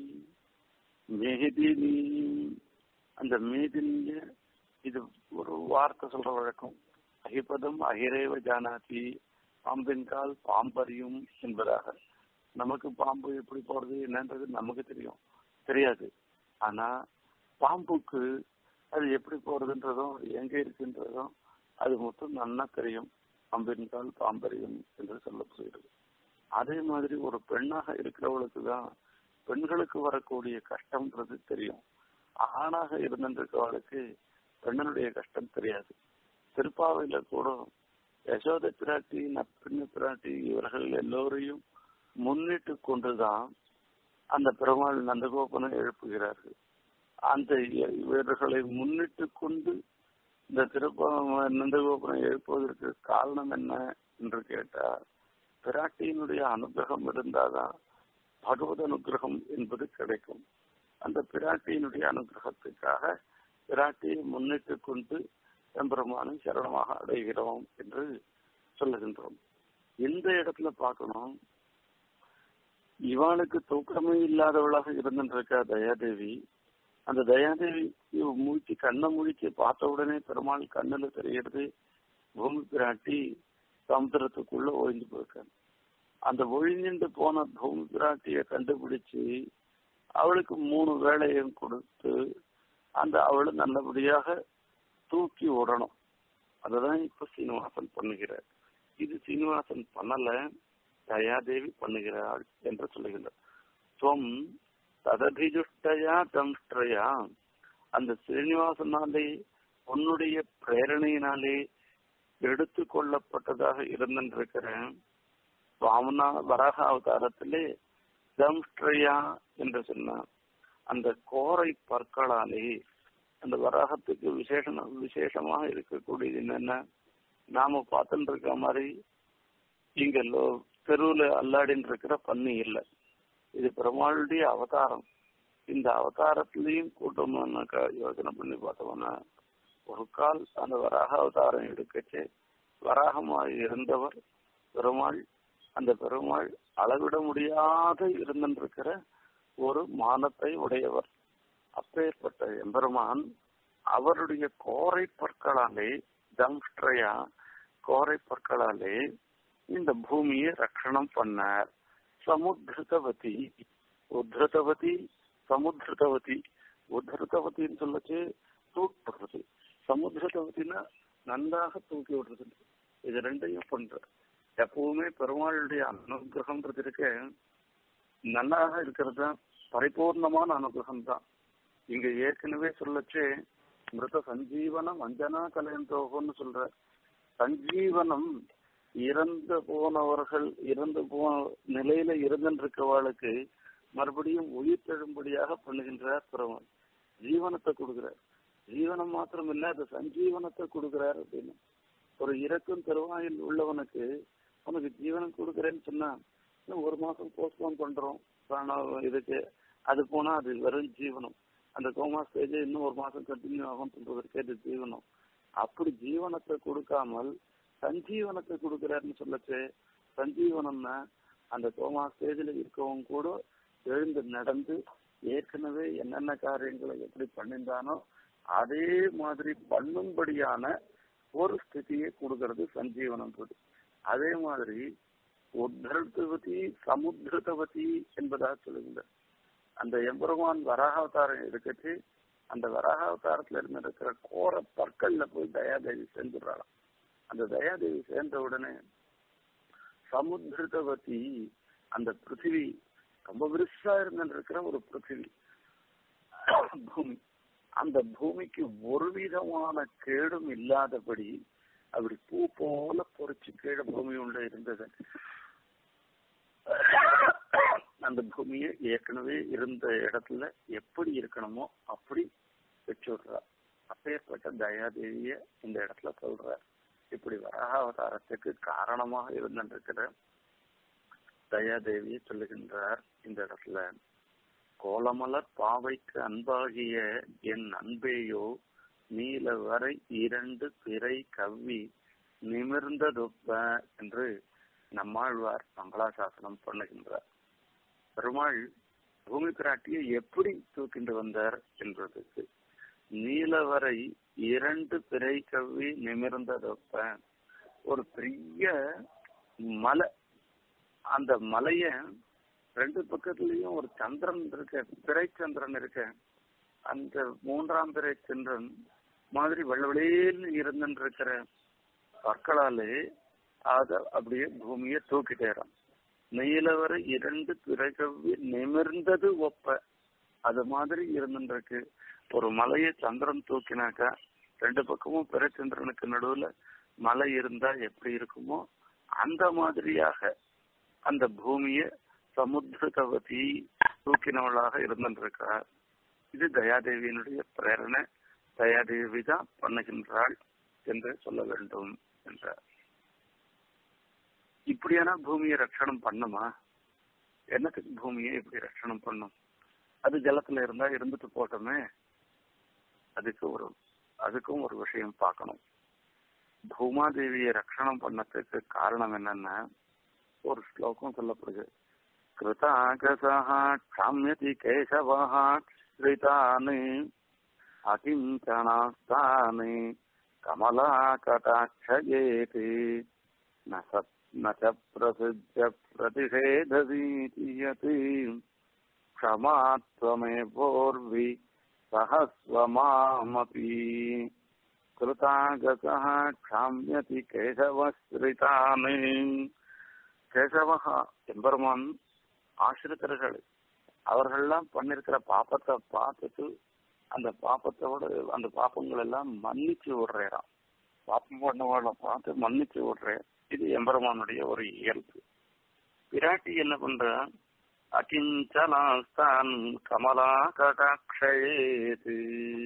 மேதினி அந்த மேதினிய இது ஒரு வார்த்தை சொல்ற வழக்கம் அகிபதம் அகிரேவ ஜானாதி பாம்பின்கால் பாம்பறியும் என்பதாக நமக்கு பாம்பு எப்படி போறது என்னன்றது நமக்கு தெரியும் தெரியாது ஆனா பாம்புக்கு அது எப்படி போறதுன்றதும் எங்க இருக்குன்றதும் அது மட்டும் நன்னா தெரியும் பாம்பின்கால் பாம்பறியும் என்று சொல்லப்படுகிறது அதே மாதிரி ஒரு பெண்ணாக இருக்கிறவளுக்கு தான் பெண்களுக்கு வரக்கூடிய கஷ்டம்ன்றது தெரியும் ஆணாக இருந்திருக்கவளுக்கு பெண்ணனுடைய கஷ்டம் தெரியாது திருப்பாவையில கூட யசோத பிராட்டி நப்பிண்ண பிராட்டி இவர்கள் எல்லோரையும் முன்னிட்டு கொண்டுதான் அந்த பெருமாள் நந்தகோபனை எழுப்புகிறார்கள் அந்த இவர்களை முன்னிட்டு கொண்டு இந்த திருப்ப நந்தகோபனை எழுப்புவதற்கு காரணம் என்ன என்று கேட்டால் பிராட்டியினுடைய அனுகிரகம் இருந்தாதான் பகவத் அனுகிரகம் என்பது கிடைக்கும் அந்த பிராட்டியினுடைய அனுகிரகத்துக்காக பிராட்டியை முன்னிட்டு கொண்டு எம்பெருமானை சரணமாக அடைகிறோம் என்று சொல்லுகின்றோம் இந்த இடத்துல பார்க்கணும் இவாளுக்கு தூக்கமே இல்லாதவளாக இருந்துருக்கா தயாதேவி அந்த தயாதேவி மூழ்கி கண்ணை மூழ்கி பார்த்த உடனே பெருமாள் கண்ணுல தெரிகிறது பூமி பிராட்டி சமுத்திரத்துக்குள்ள ஒழிஞ்சு போயிருக்காங்க அந்த ஒழிஞ்சுட்டு போன பூமி பிராட்டிய கண்டுபிடிச்சு அவளுக்கு மூணு வேலையும் கொடுத்து அந்த அவளை நல்லபடியாக தூக்கி விடணும் அததான் இப்ப சீனிவாசன் பண்ணுகிறார் இது சீனிவாசன் பண்ணல தயாதேவி பண்ணுகிறாள் என்று சொல்லுகின்றார் துவம் ததபிஜுஷ்டயா தம்ஷ்டயா அந்த ஸ்ரீனிவாசனாலே உன்னுடைய பிரேரணையினாலே எடுத்து கொள்ளப்பட்டதாக இருந்திருக்கிறேன் வாமனா வராக அவதாரத்திலே தம்ஷ்டயா என்று சொன்னார் அந்த கோரை பற்களாலே அந்த வராகத்துக்கு விசேஷம் விசேஷமாக இருக்கக்கூடியது என்னென்ன நாம பார்த்துட்டு இருக்க மாதிரி இங்க தெருவுல அல்லாடின்னு இருக்கிற பன்னி இல்லை இது பெருமாளுடைய அவதாரம் இந்த அவதாரத்திலையும் கூட்டமானாக்கா யோசனை பண்ணி பார்த்தோம்னா ஒரு கால் அந்த வராக அவதாரம் எடுக்கச்சு வராகமாக இருந்தவர் பெருமாள் அந்த பெருமாள் அளவிட முடியாத இருந்திருக்கிற ஒரு மானத்தை உடையவர் அப்பேற்பட்ட எம்பெருமான் அவருடைய கோரை பற்களாலே தம்ஷ்டயா கோரை பற்களாலே இந்த பூமியை ரட்சணம் பண்ணார் சமுத்திருத்தவதி உத்ருதவதி சமுத்திருத்தவதி உத்ருதவத்தின்னு சொல்லச்சு தூக்கி விடுறது சமுத்திரத்தவத்தின்னா நன்றாக தூக்கி விடுறது இது ரெண்டையும் பண்ற எப்பவுமே பெருமாளுடைய அனுகிரகம்ன்றது இருக்க நல்லாக இருக்கிறது தான் பரிபூர்ணமான அனுகிரகம் தான் இங்க ஏற்கனவே சொல்லச்சு மிருத சஞ்சீவனம் அஞ்சனா கலையந்தோகம்னு சொல்ற சஞ்சீவனம் இறந்து போனவர்கள் இறந்து போன நிலையில இருந்திருக்கவாளுக்கு மறுபடியும் உயிர் தெழும்படியாக பண்ணுகின்றார் பெருமாள் ஜீவனத்தை கொடுக்கிறார் ஜீவனம் மாத்திரம் இல்ல அது சஞ்சீவனத்தை கொடுக்கிறார் அப்படின்னு ஒரு இறக்கும் தருவாயில் உள்ளவனுக்கு உனக்கு ஜீவனம் கொடுக்குறேன்னு சொன்னா இன்னும் ஒரு மாசம் போஸ்ட்போன் பண்றோம் பிராணம் இதுக்கு அது போனா அது வெறும் ஜீவனம் அந்த கோமா ஸ்டேஜ் இன்னும் ஒரு மாசம் கண்டினியூ ஆகும் சொல்றதற்கு அது ஜீவனம் அப்படி ஜீவனத்தை கொடுக்காமல் சஞ்சீவனத்தை கொடுக்கிறாருன்னு சொல்லச்சு சஞ்சீவனம்னா அந்த கோமா ஸ்டேஜில் இருக்கவங்க கூட எழுந்து நடந்து ஏற்கனவே என்னென்ன காரியங்களை எப்படி பண்ணியிருந்தானோ அதே மாதிரி பண்ணும்படியான ஒரு ஸ்திதியை கொடுக்கறது சஞ்சீவனம்ன்றது அதே மாதிரி உத்தர்த்தவதி சமுத்திரத்தவதி என்பதாக சொல்லுங்க அந்த எம்பெருமான் வராகாவதாரம் எடுக்கச்சு அந்த வராகாவதாரத்துல இருந்து இருக்கிற கோர பற்கள்ல போய் தயாதேவி சேர்ந்துடுறாளாம் அந்த தயாதேவி சேர்ந்த உடனே சமுத்திரத்தவதி அந்த பிருத்திவி ரொம்ப விருஷா இருந்திருக்கிற ஒரு பிருத்திவி பூமி அந்த பூமிக்கு ஒரு விதமான கேடும் இல்லாதபடி அப்படி பூ போல பொறிச்சு கீழே பூமி உள்ள இருந்தது அந்த பூமியை ஏற்கனவே இருந்த இடத்துல எப்படி இருக்கணுமோ அப்படி வச்சு விடுறா அப்பேற்பட்ட தயாதேவிய இந்த இடத்துல சொல்ற இப்படி வராகாவதாரத்துக்கு காரணமாக இருந்திருக்கிற தயாதேவியை சொல்லுகின்றார் இந்த இடத்துல கோலமலர் பாவைக்கு அன்பாகிய என் அன்பேயோ நீல வரை இரண்டு பிறை கவ்வி நிமிர்ந்ததொப்ப என்று நம்மாழ்வார் மங்களாசாசனம் பண்ணுகின்றார் பெருமாள் பூமி பிராட்டியை எப்படி தூக்கிண்டு வந்தார் என்பதற்கு நீலவரை இரண்டு பிறை கவ்வி நிமிர்ந்ததொப்ப ஒரு பெரிய மலை அந்த மலைய ரெண்டு பக்கத்துலயும் ஒரு சந்திரன் இருக்க பிறை சந்திரன் இருக்க அந்த மூன்றாம் பிறை சந்திரன் மாதிரி வெள்ளவெளியில் இருந்துட்டு இருக்கிற பற்களாலே அத அப்படியே பூமியை தூக்கிட்டேறான் நீலவரை இரண்டு பிறகவி நிமிர்ந்தது ஒப்ப அது மாதிரி இருந்துருக்கு ஒரு மலையை சந்திரன் தூக்கினாக்கா ரெண்டு பக்கமும் பிறச்சந்திரனுக்கு நடுவுல மலை இருந்தா எப்படி இருக்குமோ அந்த மாதிரியாக அந்த பூமிய சமுத்திரகவதி தூக்கினவளாக இருந்திருக்கிறார் இது தயாதேவியினுடைய பிரேரணை தயாதேவி தான் பண்ணுகின்றாள் என்று சொல்ல வேண்டும் என்றார் இப்படியான பூமியை ரட்சணம் பண்ணுமா என்னத்துக்கு பூமியை இப்படி ரட்சணம் பண்ணும் அது ஜலத்துல இருந்தா இருந்துட்டு போட்டோமே அதுக்கு ஒரு அதுக்கும் ஒரு விஷயம் பார்க்கணும் பூமாதேவியை ரட்சணம் பண்ணதுக்கு காரணம் என்னன்னா ஒரு ஸ்லோகம் சொல்லப்படுது கிருதாகசா க்ஷாமியதி கேசவா ஸ்ரிதானி அகிஞ்சனாஸ்தானி கமலா கடாட்சயேதி ந சத் न च प्रसिद्ध प्रतिषेधसीति यत् क्षमा त्वमेवोर्वि सहस्वमामपि कृतागतः क्षाम्यति கேசவஸ்ரிதானே கேசவஹா எம்பெருமான் ஆசிரித்தர்கள் அவர்கள்லாம் பண்ணிருக்கிற பாப்பத்தை பார்த்துட்டு அந்த பாப்பத்தோட அந்த பாப்பங்கள் எல்லாம் மன்னிச்சு விடுறாராம் பாப்பம் பண்ணவாள பார்த்து மன்னிச்சு விடுறேன் இது எம்பெருமானுடைய ஒரு இயல்பு பிராட்டி என்ன பண்ற அகிஞ்சனாஸ்தான் கமலா கடாட்சேது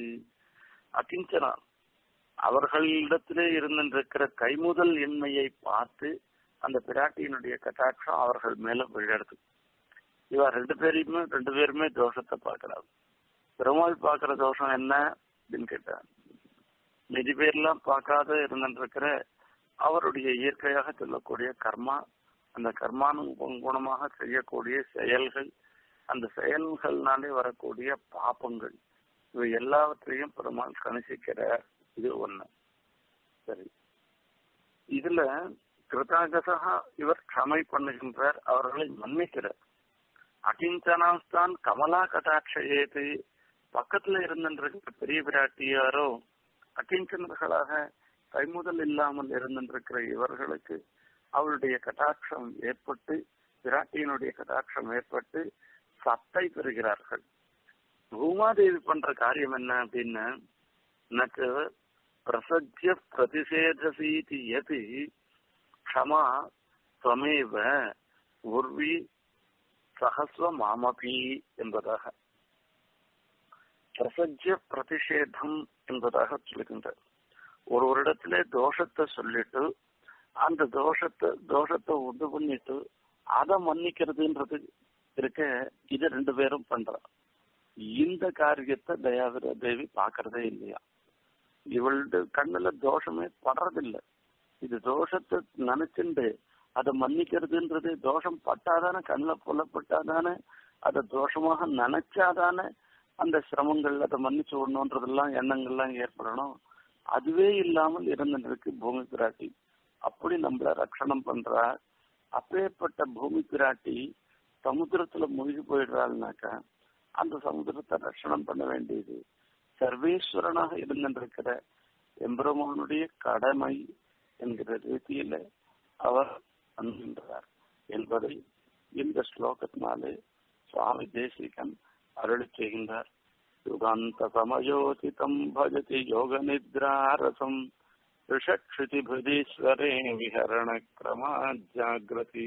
அகிஞ்சனா அவர்களிடத்திலே இருந்திருக்கிற கைமுதல் எண்மையை பார்த்து அந்த பிராட்டியினுடைய கட்டாட்சம் அவர்கள் மேல விழறது இவ ரெண்டு பேரையுமே ரெண்டு பேருமே தோஷத்தை பார்க்கிறாங்க பெருமாள் பார்க்கிற தோஷம் என்ன அப்படின்னு கேட்டா நிதி பேர்லாம் பார்க்காத இருந்திருக்கிற அவருடைய இயற்கையாக சொல்லக்கூடிய கர்மா அந்த கர்மானுகுணமாக செய்யக்கூடிய செயல்கள் அந்த செயல்கள்னாலே வரக்கூடிய பாப்பங்கள் இவை எல்லாவற்றையும் பெருமாள் கணிசிக்கிற இது ஒண்ணு சரி இதுல கிருதாகசா இவர் க்ஷமை பண்ணுகின்றார் அவர்களை மன்னிக்கிறார் அகிஞ்சனாஸ்தான் கமலா கட்டாட்சயேது பக்கத்துல இருந்திருக்கிற பெரிய பிராட்டியாரோ அகிஞ்சனர்களாக கைமுதல் இல்லாமல் இருந்திருக்கிற இவர்களுக்கு அவளுடைய கட்டாட்சம் ஏற்பட்டு பிராட்டியினுடைய கட்டாட்சம் ஏற்பட்டு சத்தை பெறுகிறார்கள் பூமாதேவி பண்ற காரியம் என்ன அப்படின்னு எனக்கு பிரசஜ்ய பிரதிஷேதசீதி எது க்ஷமா துவமேவ உர்வி சகஸ்வ மாமபி என்பதாக பிரசஜ்ய பிரதிஷேதம் என்பதாக சொல்லுகின்றார் ஒரு ஒரு இடத்துல தோஷத்தை சொல்லிட்டு அந்த தோஷத்தை தோஷத்தை உண்டு பண்ணிட்டு அதை மன்னிக்கிறதுன்றது இருக்க இது ரெண்டு பேரும் பண்றா இந்த காரியத்தை தயாவிர தேவி பாக்குறதே இல்லையா இவளுடைய கண்ணுல தோஷமே படுறதில்லை இது தோஷத்தை நினைச்சுண்டு அதை மன்னிக்கிறதுன்றது தோஷம் பட்டாதானே கண்ணில் புலப்பட்டாதானே அதை தோஷமாக நினைச்சாதானே அந்த சிரமங்கள் அதை மன்னிச்சு விடணுன்றதெல்லாம் எண்ணங்கள்லாம் ஏற்படணும் அதுவே இல்லாமல் இருந்துருக்கு பூமி பிராட்டி அப்படி நம்மள ரட்சணம் பண்றா அப்பேற்பட்ட பூமி பிராட்டி சமுத்திரத்துல மூழ்கி போயிடுறாள்னாக்கா அந்த சமுத்திரத்தை ரட்சணம் பண்ண வேண்டியது சர்வேஸ்வரனாக இருந்திருக்கிற எம்பெருமானுடைய கடமை என்கிற ரீதியில அவர் அன்றார் என்பதை இந்த ஸ்லோகத்தினாலே சுவாமி தேசிகன் அருளி செய்கின்றார் யுகாந்த சமயோசிதம் பஜதி யோக நித்ராரசம் ऋषक्षितिभृदीश्वरे विहरणक्रमा जाग्रति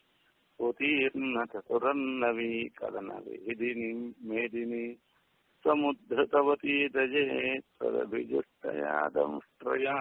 उतीर्न चतुरन्नवी कदनवेदिनी मेदिनी समुद्धृतवती दजे तदभिजुष्टयादंष्ट्रया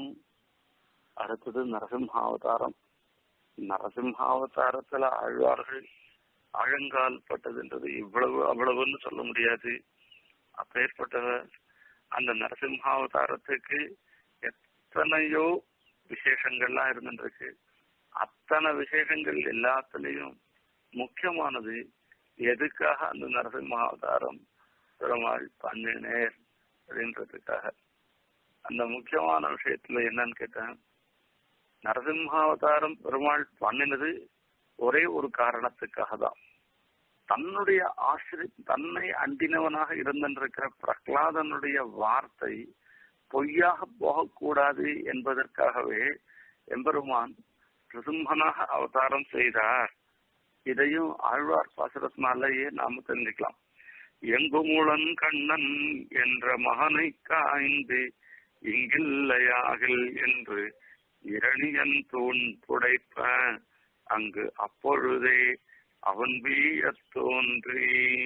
அடுத்தது நரசிம்ஹாவதாரம் நரசிம்ஹாவதாரத்துல ஆழ்வார்கள் ஆழங்கால் பட்டதுன்றது இவ்வளவு அவ்வளவுன்னு சொல்ல முடியாது அப்பேற்பட்டவர் அந்த நரசிம்ஹாவதாரத்துக்கு எத்தனையோ விசேஷங்கள்லாம் இருந்துருக்கு அத்தனை விசேஷங்கள் எல்லாத்துலயும் முக்கியமானது எதுக்காக அந்த நரசிம்மாவதாரம் பெருமாள் பண்ணினேர் அப்படின்றதுக்காக அந்த முக்கியமான விஷயத்துல என்னன்னு கேட்டேன் நரசிம்மாவதாரம் பெருமாள் பண்ணினது ஒரே ஒரு காரணத்துக்காக தான் தன்னுடைய ஆசிரி தன்னை அண்டினவனாக இருந்திருக்கிற பிரகலாதனுடைய வார்த்தை பொய்யாக போகக்கூடாது என்பதற்காகவே எம்பெருமான் ரிசிம்மனாக அவதாரம் செய்தார் இதையும் ஆழ்வார் பாசுரத்தினாலேயே நாம தெரிஞ்சுக்கலாம் எங்குமூலன் கண்ணன் என்ற மகனை காய்ந்து இங்கில்லையாகில் என்று இரணியன் தூண் புடைப்ப அங்கு அப்பொழுதே அவன் வீயத் தோன்றி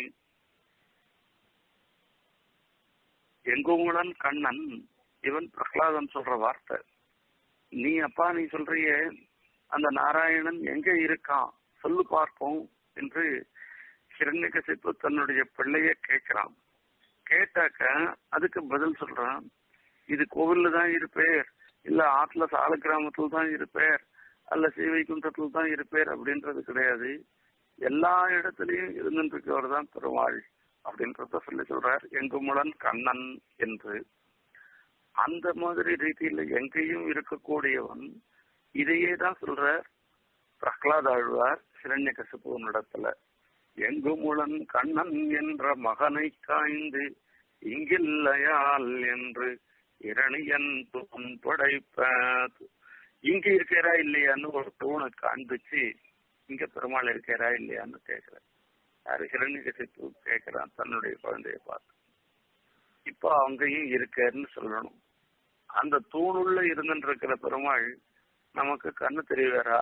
எங்குமுடன் கண்ணன் இவன் பிரகலாதன் சொல்ற வார்த்தை நீ அப்பா நீ சொல்றிய அந்த நாராயணன் எங்க இருக்கான் சொல்லு பார்ப்போம் என்று ஹிரண்யகசிப்பு தன்னுடைய பிள்ளைய கேட்கிறான் கேட்டாக்க அதுக்கு பதில் சொல்றான் இது கோவில்ல தான் இருப்பேர் இல்ல ஆத்துல சால கிராமத்துல தான் இருப்பேர் அல்ல சீவைகுண்டத்துல தான் இருப்பேர் அப்படின்றது கிடையாது எல்லா இடத்துலயும் இருந்துருக்கவர் தான் பெருமாள் அப்படின்றத சொல்லி சொல்றார் எங்குமுடன் கண்ணன் என்று அந்த மாதிரி ரீதியில எங்கேயும் இருக்கக்கூடியவன் இதையே தான் சொல்றார் பிரகலாத் ஆழ்வார் சிரண்ய கசுபுவனிடத்துல எங்குமுடன் கண்ணன் என்ற மகனை காய்ந்து இங்கில்லையால் என்று இரணியன் தூண் படைப்ப இங்க இருக்கிறா இல்லையான்னு ஒரு தூணை காண்பிச்சு இங்க பெருமாள் இருக்கிறா இல்லையான்னு கேக்குறேன் யாரு ஹிரண்யகசிப்பு கேட்கிறான் தன்னுடைய குழந்தைய பார்த்து இப்போ அங்கேயும் இருக்காருன்னு சொல்லணும் அந்த தூணுள்ள இருந்துட்டு இருக்கிற பெருமாள் நமக்கு கண்ணு தெரியவேறா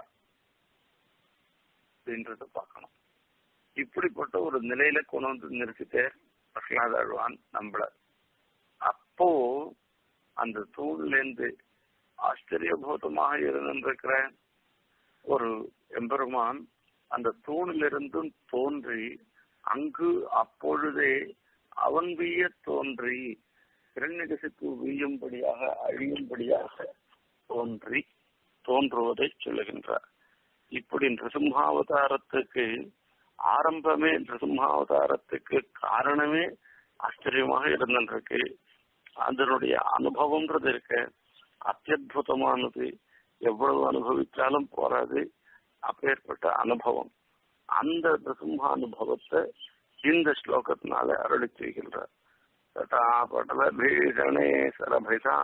அப்படின்றத பார்க்கணும் இப்படிப்பட்ட ஒரு நிலையில கொண்டு வந்து நிறுத்திட்டே பிரகலாத அழ்வான் நம்மள அப்போ அந்த தூண்ல இருந்து ஆச்சரியபூதமாக இருந்திருக்கிற ஒரு எம்பெருமான் அந்த தூணிலிருந்தும் தோன்றி அங்கு அப்பொழுதே அவன் வீய தோன்றி இரண்யகசிப்பு வீயும்படியாக அழியும்படியாக தோன்றி தோன்றுவதை சொல்லுகின்றார் இப்படி நிருசிம்ஹாவதாரத்துக்கு ஆரம்பமே நிருசிம்ஹாவதாரத்துக்கு காரணமே ஆச்சரியமாக இருந்திருக்கு அதனுடைய அனுபவம்ன்றது இருக்க அத்தியுதமானது எவ்வளவு அனுபவிச்சாலும் போராது அப்பேற்பட்ட அனுபவம் அந்த நிருசிம்ஹ அனுபவத்தை இந்த ஸ்லோகத்தினால அருளி செய்கின்றார் தட்டாபடல பீஷணே சரபிசா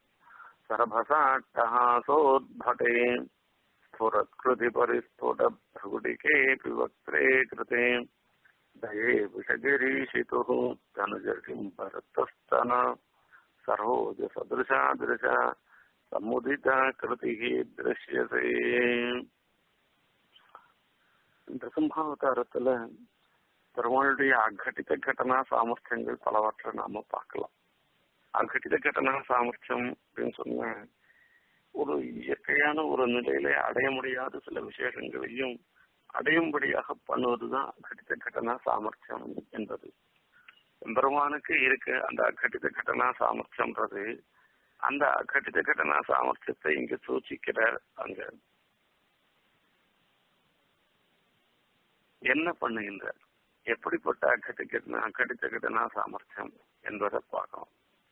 सरभसाट्टहासोद्भटे स्फुरत्कृति परिस्फुट भ्रुकुटिकेऽपि वक्त्रे कृते दये विषगिरीशितुः धनुजटिं भरतस्तन सरोजसदृशादृश समुदिता कृतिः दृश्यते இந்த சிம்ஹாவதாரத்துல பெருமாளுடைய அகட்டித கட்டனா சாமர்த்தியங்கள் பலவற்றை நாம பார்க்கலாம் அகட்டித கட்டனா சாமர்த்தியம் அப்படின்னு சொன்ன ஒரு இயற்கையான ஒரு நிலையில அடைய முடியாத சில விசேஷங்களையும் அடையும்படியாக பண்ணுவதுதான் அகட்டித கட்டனா சாமர்த்தியம் என்பது பெருமானுக்கு இருக்கு அந்த அகட்டித கட்டனா சாமர்த்தியம்ன்றது அந்த அகட்டித கட்டனா சாமர்த்தியத்தை இங்க சூச்சிக்கிறார் அங்க என்ன பண்ணுகின்றார் எப்படிப்பட்ட அக்கட்டிக்கட்டின அக்கட்டித்த கட்டனா சாமர்த்தியம் என்பதை பார்க்கணும்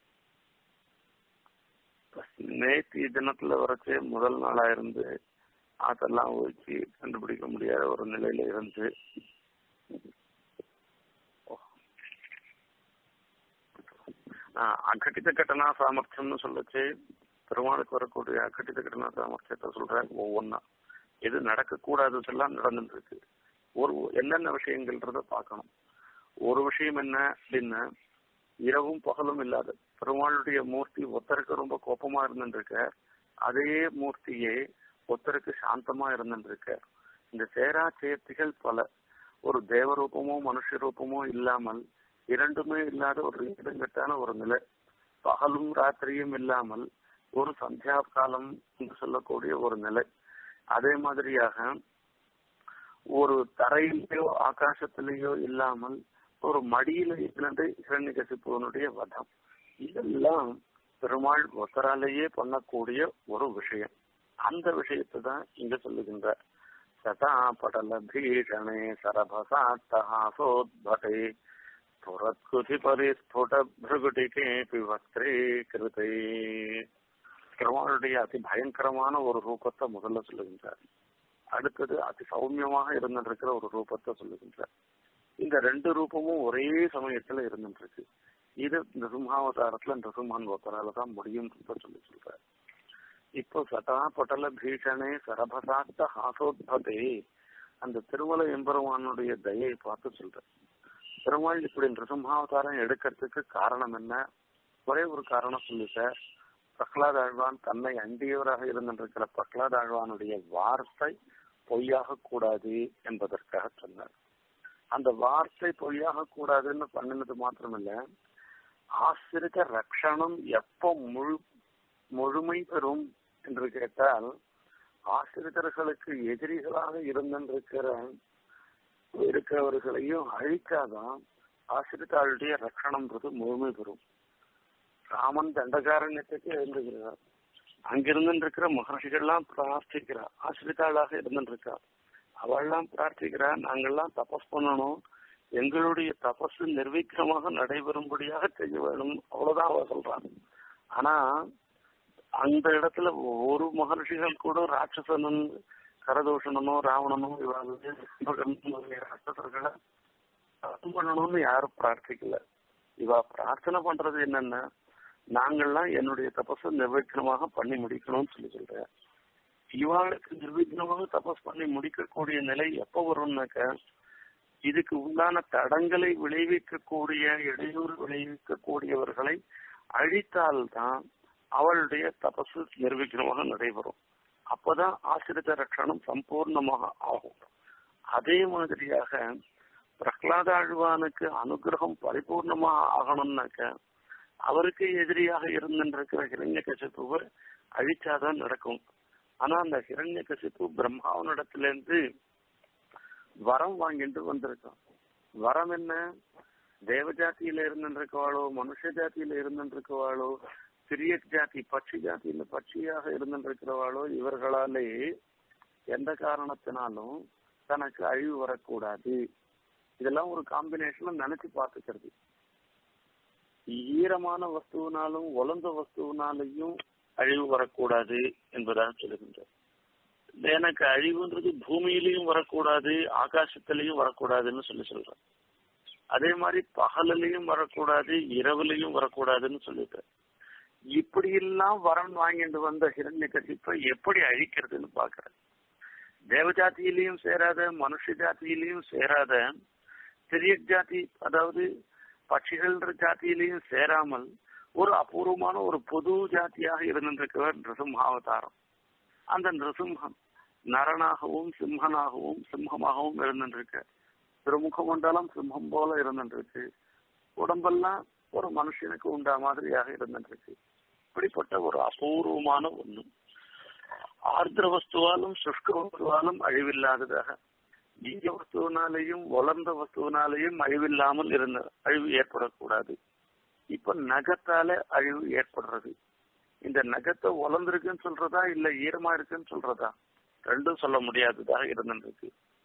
நேற்று தினத்துல வரைச்சே முதல் நாளா இருந்து அதெல்லாம் வச்சு கண்டுபிடிக்க முடியாத ஒரு நிலையில இருந்து அக்கட்டித்த கட்டணா சாமர்த்தியம்னு சொல்லச்சு பெருமாளுக்கு வரக்கூடிய அக்கட்டித்த கட்டணா சாமர்த்தியத்தை சொல்றேன் ஒவ்வொன்னா எது நடக்கக்கூடாததெல்லாம் நடந்துட்டு இருக்கு ஒரு என்னென்ன விஷயங்கள்ன்றத பார்க்கணும் ஒரு விஷயம் என்ன அப்படின்னா இரவும் பகலும் இல்லாத பெருமாளுடைய மூர்த்தி ஒருத்தருக்கு ரொம்ப கோபமா இருந்துருக்க அதே மூர்த்தியே ஒருத்தருக்கு சாந்தமா இருந்துருக்க இந்த சேரா சேர்த்திகள் பல ஒரு தேவரூபமோ மனுஷ ரூபமோ இல்லாமல் இரண்டுமே இல்லாத ஒரு இடங்கட்டான ஒரு நிலை பகலும் ராத்திரியும் இல்லாமல் ஒரு சந்தியா காலம் என்று சொல்லக்கூடிய ஒரு நிலை அதே மாதிரியாக ஒரு தரையிலேயோ ஆகாசத்திலேயோ இல்லாமல் ஒரு மடியில இருந்து இரண்யகசிப்புவனுடைய வதம் இதெல்லாம் பெருமாள் ஒத்தராலேயே பண்ணக்கூடிய ஒரு விஷயம் அந்த விஷயத்தை தான் இங்க சொல்லுகின்ற சதா படல பீஷணே சரபசாத்தஹாசோத்பட்டே புரத்குதி பரிஸ்புட பிருகுட்டிகே வஸ்திரே கிருதை பெருமாளுடைய அதி பயங்கரமான ஒரு ரூபத்தை முதல்ல சொல்லுகின்றார் அடுத்தது அதி சௌமியமாக இருந்திருக்கிற ஒரு ரூபத்தை சொல்லுகின்றார் இந்த ரெண்டு ரூபமும் ஒரே சமயத்துல இருந்துருக்கு இது நிரும்மாவதாரத்துல நிரும்மான் ஒத்தரால தான் முடியும் சொல்லி சொல்றார் இப்போ சதா பட்டல பீஷணே சரபசாத்த ஹாசோத்பதே அந்த திருமலை எம்பெருமானுடைய தயை பார்த்து சொல்ற பெருமாள் இப்படி நிருசிம்ஹாவதாரம் எடுக்கிறதுக்கு காரணம் என்ன ஒரே ஒரு காரணம் சொல்லிட்ட பிரகலாத் ஆழ்வான் தன்னை அண்டியவராக இருந்திருக்கிற பிரகலாத் ஆழ்வானுடைய வார்த்தை பொய்யாக கூடாது என்பதற்காக சொன்னார் அந்த வார்த்தை பொய்யாக கூடாதுன்னு பண்ணினது மாத்திரமில்ல ஆசிரிக ரக்ஷணம் எப்ப முழு முழுமை பெறும் என்று கேட்டால் ஆசிரியர்களுக்கு எதிரிகளாக இருந்திருக்கிற இருக்கிறவர்களையும் அழிக்காதான் ஆசிரித்தாளுடைய ரட்சணம்ன்றது முழுமை பெறும் ராமன் தண்டகாரண்யத்துக்கு எழுந்துகிறார் அங்கிருந்து இருக்கிற மகர்ஷிகள்லாம் பிரார்த்திக்கிறார் ஆசிரித்தாளாக இருந்துருக்கா அவள்லாம் பிரார்த்திக்கிறா நாங்கள்லாம் தபஸ் பண்ணணும் எங்களுடைய தபஸ் நிர்வீக்கிரமாக நடைபெறும்படியாக செய்ய வேணும் அவ்வளவுதான் அவ சொல்றான் ஆனா அந்த இடத்துல ஒரு மகர்ஷிகள் கூட ராட்சசனும் கரதூஷணனோ ராவணனோ இவாளுடைய ராட்சசர்களை பண்ணணும்னு யாரும் பிரார்த்திக்கல இவா பிரார்த்தனை பண்றது என்னன்னா நாங்கள்லாம் என்னுடைய தபஸை நிர்வீக்கணமாக பண்ணி முடிக்கணும்னு சொல்லி சொல்றேன் இவாளுக்கு நிர்வீக்கணமாக தபஸ் பண்ணி முடிக்கக்கூடிய நிலை எப்ப வரும்னாக்க இதுக்கு உண்டான தடங்களை விளைவிக்கக்கூடிய இடையூறு விளைவிக்கக்கூடியவர்களை அழித்தால்தான் அவளுடைய தபசு நிர்வீக்கணமாக நடைபெறும் அப்பதான் ஆசிரித ரட்சணம் சம்பூர்ணமாக ஆகும் அதே மாதிரியாக பிரகலாத ஆழ்வானுக்கு அனுகிரகம் பரிபூர்ணமாக ஆகணும்னாக்க அவருக்கு எதிரியாக இருந்திருக்கிற ஹிரண்ய கசிப்புவை அழிச்சாதான் நடக்கும் ஆனா அந்த ஹிரண்ய கசிப்பு பிரம்மாவனிடத்திலிருந்து வரம் வாங்கிட்டு வந்திருக்கான் வரம் என்ன தேவஜாத்தியில இருந்திருக்கவாளோ மனுஷ ஜாத்தியில இருந்திருக்கவாளோ சிறிய ஜாதி பட்சி ஜாதியில பட்சியாக இருந்திருக்கிறவாளோ இவர்களாலே எந்த காரணத்தினாலும் தனக்கு அழிவு வரக்கூடாது இதெல்லாம் ஒரு காம்பினேஷன்ல நினைச்சு பார்த்துக்கிறது ஈரமான வஸ்துவினாலும் உலர்ந்த வஸ்துவினாலையும் அழிவு வரக்கூடாது என்பதாக சொல்லுகின்றார் எனக்கு அழிவுன்றது பூமியிலையும் வரக்கூடாது ஆகாசத்திலையும் வரக்கூடாதுன்னு சொல்லி சொல்றேன் அதே மாதிரி பகலிலையும் வரக்கூடாது இரவுலையும் வரக்கூடாதுன்னு சொல்லிட்டார் இப்படி எல்லாம் வரம் வாங்கிட்டு வந்த ஹிரண்ய கசிப்பை எப்படி அழிக்கிறதுன்னு பாக்குறேன் தேவஜாத்தியிலையும் சேராத மனுஷ ஜாத்தியிலையும் சேராத சிறிய ஜாதி அதாவது பட்சிகள்ன்ற ஜாத்தியிலையும் சேராமல் ஒரு அபூர்வமான ஒரு பொது ஜாத்தியாக இருந்திருக்கிறவர் நிருசிம்ஹாவதாரம் அந்த நிருசிம்ஹம் நரனாகவும் சிம்மனாகவும் சிம்மமாகவும் இருந்துருக்கு திருமுக மண்டலம் சிம்மம் போல இருந்துருக்கு உடம்பெல்லாம் ஒரு மனுஷனுக்கு உண்டா மாதிரியாக இருந்துருக்கு இப்படிப்பட்ட ஒரு அபூர்வமான ஒண்ணு ஆர்திர வஸ்துவாலும் சுஷ்க வஸ்துவாலும் அழிவில்லாததாக நீங்க வஸ்துவினாலேயும் வளர்ந்த வஸ்துவினாலேயும் அழிவில்லாமல் இருந்த அழிவு ஏற்படக்கூடாது இப்ப நகத்தால அழிவு ஏற்படுறது இந்த நகத்தை வளர்ந்துருக்குன்னு சொல்றதா இல்ல ஈரமா இருக்குன்னு சொல்றதா ரெண்டும் சொல்ல முடியாததாக இருந்துருக்கு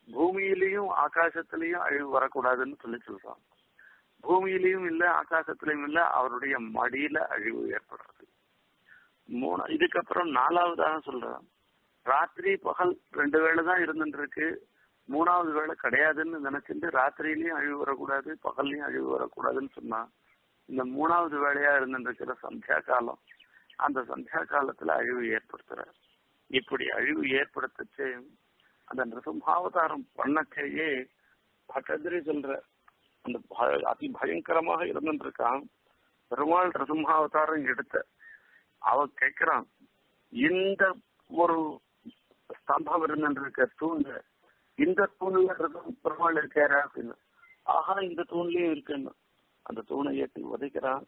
பூமியிலையும் ஆகாசத்திலையும் அழிவு வரக்கூடாதுன்னு சொல்லி சொல்றான் பூமியிலையும் இல்ல ஆகாசத்திலையும் இல்ல அவருடைய மடியில அழிவு ஏற்படுறது மூணு இதுக்கப்புறம் நாலாவதாக சொல்றான் ராத்திரி பகல் ரெண்டு வேளை தான் இருந்துட்டு இருக்கு மூணாவது வேளை கிடையாதுன்னு நினைச்சிட்டு ராத்திரியிலயும் அழிவு வரக்கூடாது பகல்லையும் அழிவு வரக்கூடாதுன்னு சொன்னா இந்த மூணாவது வேலையா இருந்துட்டு இருக்கிற சந்தியா காலம் அந்த சந்தியா காலத்துல அழிவு ஏற்படுத்துறார் இப்படி அழிவு ஏற்படுத்துச்சு அந்த நிருசம்பாவதாரம் பண்ணச்சேயே பட்டதிரி சொல்ற அந்த ப- அதி பயங்கரமாக இருந்துட்டு இருக்கான் பெருமாள் நிருசம்பாவதாரம் எடுத்த அவ கேக்குறான் இந்த ஒரு ஸ்தம்பம் இருந்துட்டு இருக்க தூண்ல இந்த தூண்ல இருக்கும் பெருமாள் இருக்காரா அப்படின்னு ஆஹா இந்த தூண்லயே இருக்குன்னு அந்த தூணை ஏற்றி உதைக்கிறான்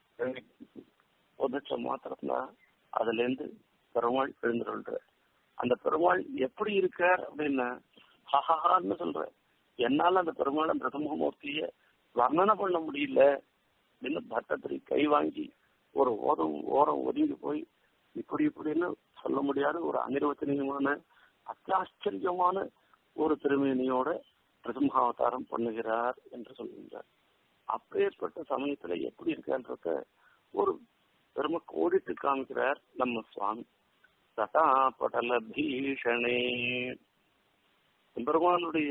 உதைச்ச மாத்திரத்துல அதுல இருந்து பெருமாள் எழுந்துருன்ற அந்த பெருமாள் எப்படி இருக்கார் அப்படின்னா ஹஹஹான்னு சொல்ற என்னால அந்த பெருமாள் அந்த பிரதமமூர்த்திய வர்ணனை பண்ண முடியல அப்படின்னு பட்டத்திரி கை வாங்கி ஒரு ஓரம் ஓரம் ஒதுங்கி போய் இப்படி இப்படின்னு சொல்ல முடியாத ஒரு அனிர்வச்சனீயமான அத்தியாச்சரியமான ஒரு திருமேனியோட பிரசம்ஹாவதாரம் பண்ணுகிறார் என்று சொல்கின்றார் அப்பேற்பட்ட சமயத்துல எப்படி இருக்கான்றத ஒரு பெருமை கோடிட்டு காமிக்கிறார் நம்ம சுவாமி சதா படல பீஷணே பெருமானுடைய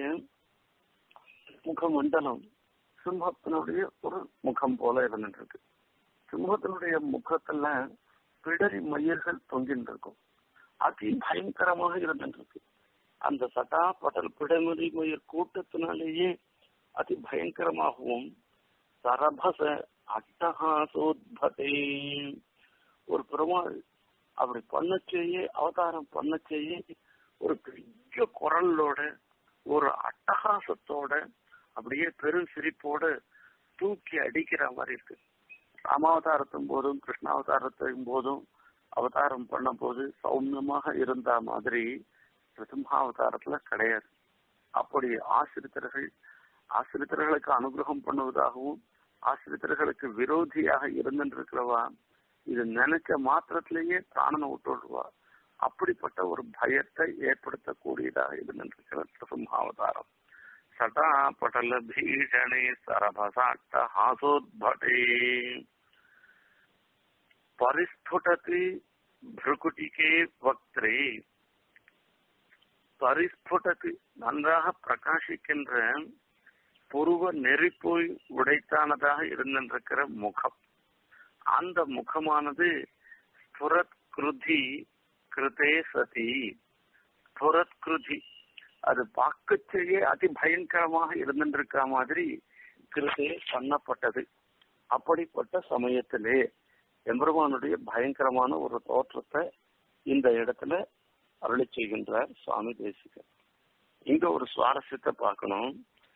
முகமண்டலம் சிம்மத்தினுடைய ஒரு முகம் போல இருந்துட்டு இருக்கு சிம்மத்தினுடைய முகத்துல பிடரி மயிர்கள் தொங்கிட்டு இருக்கும் அதி பயங்கரமாக இருந்துட்டு இருக்கு அந்த சதா படல் பிடமரி மயிர் கூட்டத்தினாலேயே அதி பயங்கரமாகவும் சரபச அட்டகாசோத்பதே ஒரு பெருமாள் அப்படி பண்ணச்சேயே அவதாரம் பண்ணச்சேயே ஒரு பெரிய குரலோட ஒரு அட்டகாசத்தோட அப்படியே பெரும் சிரிப்போட தூக்கி அடிக்கிற மாதிரி இருக்கு ராமாவதாரத்தின் போதும் கிருஷ்ணாவதாரத்தின் போதும் அவதாரம் பண்ண போது சௌமியமாக இருந்த மாதிரி சிம்ஹாவதாரத்துல கிடையாது அப்படி ஆசிரித்தர்கள் ஆசிரித்தர்களுக்கு அனுகிரகம் பண்ணுவதாகவும் ஆசிரித்தர்களுக்கு விரோதியாக இருந்துருக்கிறவா இது நினைச்ச மாத்திரத்திலேயே பிராணனை விட்டுடுவா அப்படிப்பட்ட ஒரு பயத்தை ஏற்படுத்தக்கூடியதாக இருந்திருக்கிற சிம்ஹாவதாரம் சதா படல பீஷணே சரபசாட்ட ஹாசோத்படே பரிஸ்புடதி பிருகுட்டிகே வக்திரே பரிஸ்புடத்து நன்றாக பிரகாசிக்கின்ற புருவ நெறிப்போய் உடைத்தானதாக இருந்திருக்கிற முகம் அந்த முகமானது ஸ்புரத் கிருதி கிருதே சதி ஸ்புரத் கிருதி அது பார்க்கச்சேயே அதி பயங்கரமாக இருந்திருக்கிற மாதிரி கிருதே பண்ணப்பட்டது அப்படிப்பட்ட சமயத்திலே எம்பெருமானுடைய பயங்கரமான ஒரு தோற்றத்தை இந்த இடத்துல அருளி செய்கின்றார் சுவாமி தேசிகர் இங்க ஒரு சுவாரஸ்யத்தை பார்க்கணும்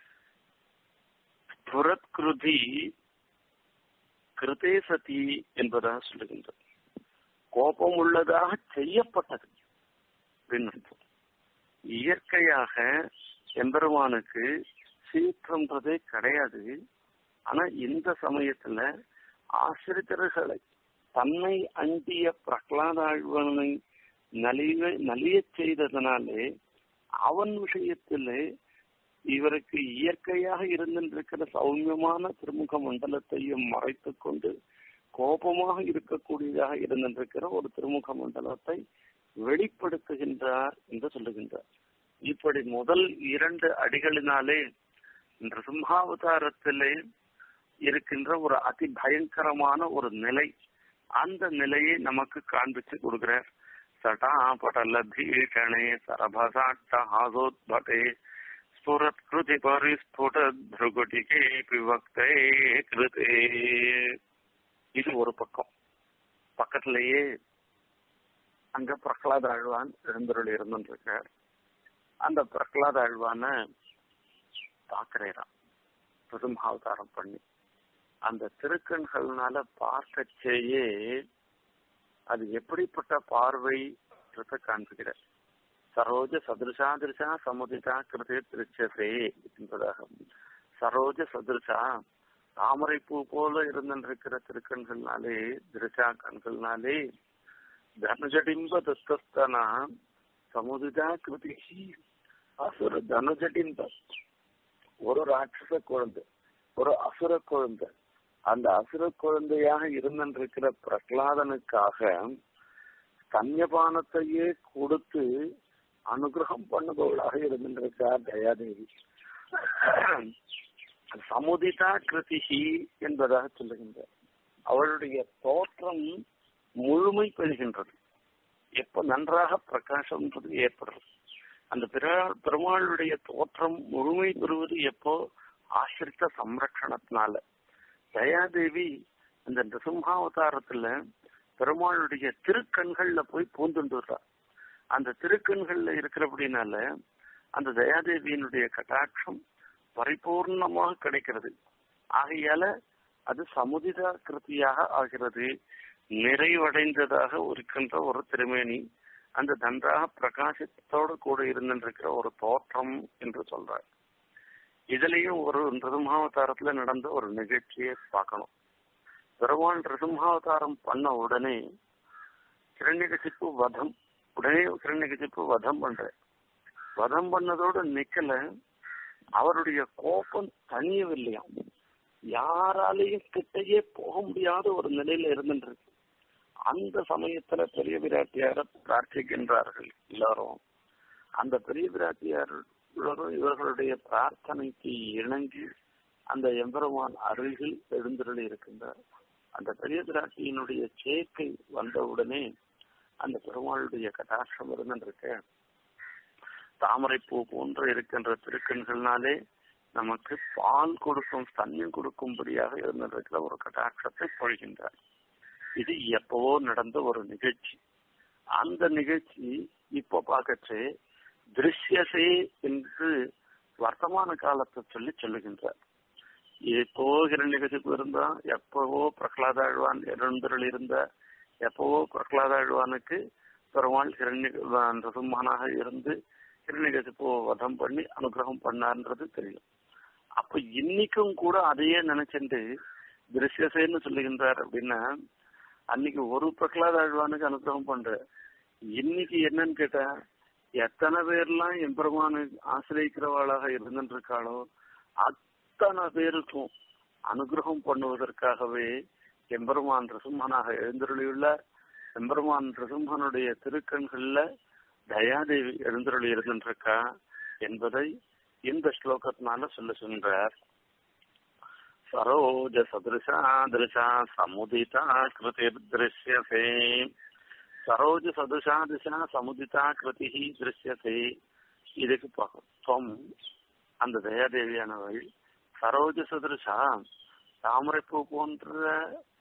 புரத்கிருதி கிருதே சதி என்பதாக சொல்லுகின்றது கோபம் உள்ளதாக செய்யப்பட்டது அப்படின்னு அர்த்தம். இயற்கையாக எம்பெருமானுக்கு சீற்றம்ன்றதே கிடையாது ஆனா இந்த சமயத்துல ஆசிரியர்களை தன்னை அண்டிய பிரகலாதாழ்வனை நலிய நலியச் செய்ததனாலே அவன் விஷயத்திலே இவருக்கு இயற்கையாக இருந்திருக்கிற சௌமியமான திருமுக மண்டலத்தையும் மறைத்துக் கொண்டு கோபமாக இருக்கக்கூடியதாக இருந்திருக்கிற ஒரு திருமுக மண்டலத்தை வெளிப்படுத்துகின்றார் என்று சொல்லுகின்றார் இப்படி முதல் இரண்டு அடிகளினாலே இந்த சிம்ஹாவதாரத்திலே இருக்கின்ற ஒரு அதி பயங்கரமான ஒரு நிலை அந்த நிலையை நமக்கு காண்பிச்சு கொடுக்கிறார் சடா படல பீஷணே சரபசாட்ட ஹாசோத்பட்டே ஸ்புரத் கிருதி பரிஸ்புட பிருகுட்டிகே விவக்தே கிருதே இது ஒரு பக்கம் பக்கத்திலேயே அங்க பிரகலாத ஆழ்வான் எழுந்தருள் இருந்துருக்கார் அந்த பிரகலாத ஆழ்வான பாக்குறான் பெருமாவதாரம் பண்ணி அந்த திருக்கண்கள்னால பார்க்கச்சேயே அது எப்படிப்பட்ட பார்வை காண்பிக்கிற சரோஜ சதுருஷா திருஷா சமுதிதா கிருதே திருச்சசே என்பதாக சரோஜ சதுருஷா தாமரை பூ போல இருந்திருக்கிற திருக்கண்கள்னாலே திருஷா கண்கள்னாலே தனுஜடிம்ப தஸ்தனா சமுதிதா கிருதி அசுர தனுஜட்டின் ஒரு ராட்சச குழந்தை ஒரு அசுர குழந்தை அந்த அசுர குழந்தையாக இருந்திருக்கிற பிரகலாதனுக்காக கன்யபானத்தையே கொடுத்து அனுகிரகம் பண்ணுபவளாக இருந்திருக்கார் தயாதேவி சமுதிதா கிருதிகி என்பதாக சொல்லுகின்றார் அவளுடைய தோற்றம் முழுமை பெறுகின்றது எப்ப நன்றாக பிரகாசம்ன்றது ஏற்படுறது அந்த பெருமாளுடைய தோற்றம் முழுமை பெறுவது எப்போ ஆசிரித்த சம்ரட்சணத்தினால தயாதேவி அந்த நிருசிம்ஹாவதாரத்துல பெருமாளுடைய திருக்கண்கள்ல போய் பூந்துண்டுறா அந்த திருக்கண்கள்ல இருக்கிறபடினால அந்த தயாதேவியினுடைய கட்டாட்சம் பரிபூர்ணமாக கிடைக்கிறது ஆகையால அது சமுதித கிருத்தியாக ஆகிறது நிறைவடைந்ததாக இருக்கின்ற ஒரு திருமேனி அந்த நன்றாக பிரகாசத்தோடு கூட இருந்திருக்கிற ஒரு தோற்றம் என்று சொல்றார் இதுலயும் ஒரு ரிசும்ஹாவதாரத்துல நடந்த ஒரு நிகழ்ச்சியை பார்க்கணும் பெருமாள் ரிசும்ஹாவதாரம் பண்ண உடனே கிரண்யகசிப்பு வதம் உடனே கிரண்யகசிப்பு வதம் பண்ற வதம் பண்ணதோடு நிக்கல அவருடைய கோபம் தனியவில்லையாம் யாராலையும் கிட்டையே போக முடியாத ஒரு நிலையில இருந்துருக்கு அந்த சமயத்துல பெரிய பிராட்டியார பிரார்த்திக்கின்றார்கள் எல்லாரும் அந்த பெரிய பிராட்டியார் இவர்களுடைய பிரார்த்தனைக்கு இணங்கி அந்த எம்பெருமான் அருகில் எழுந்தருளி இருக்கின்றார் அந்த பெரிய பிராட்டியினுடைய சேர்க்கை வந்தவுடனே அந்த பெருமாளுடைய கட்டாட்சம் இருந்திருக்க தாமரைப்பூ போன்று இருக்கின்ற திருக்கண்கள்னாலே நமக்கு பால் கொடுக்கும் தண்ணீர் கொடுக்கும்படியாக இருந்திருக்கிற ஒரு கட்டாட்சத்தை பொழிகின்றார் இது எப்பவோ நடந்த ஒரு நிகழ்ச்சி அந்த நிகழ்ச்சி இப்போ பார்க்கச்சு திருஷ்யசே என்று வர்த்தமான காலத்தை சொல்லி சொல்லுகின்றார் இப்போ நிகழ்ச்சிக்கு இருந்தா எப்பவோ பிரகலாத ஆழ்வான் எழுந்தருள் இருந்த எப்பவோ பிரகலாத ஆழ்வானுக்கு பெருமாள் ஹிரண்ய சும்மானாக இருந்து ஹிரண்யகசிப்போ வதம் பண்ணி அனுகிரகம் பண்ணார்ன்றது தெரியும் அப்ப இன்னைக்கும் கூட அதையே நினைச்சுட்டு திருஷ்யசேன்னு சொல்லுகின்றார் அப்படின்னா அன்னைக்கு ஒரு பிரகலாத ஆழ்வானுக்கு அனுகிரகம் பண்ற இன்னைக்கு என்னன்னு கேட்டா எத்தனை பேர்லாம் எம்பெருமானு ஆசிரியக்கிறவாளாக இருந்துட்டு இருக்காளோ அத்தனை பேருக்கும் அனுகிரகம் பண்ணுவதற்காகவே எம்பெருமான் ரிசும்மனாக எழுந்தருளியுள்ள எம்பெருமான் ரிசும்மனுடைய திருக்கண்கள்ல தயாதேவி எழுந்தருளி இருந்துருக்கா என்பதை இந்த ஸ்லோகத்தினால சொல்ல சொல்றார் சரோஜ சதிருஷா திருஷா சமுதிதா கிருதிர் திருஷ்யசே சரோஜ சதுஷா திசா சமுதிதா கிருதி திருஷ்யசே இதுக்கு பக்கம் அந்த தயாதேவியானவள் சரோஜ சதுருஷா தாமரைப்பூ போன்ற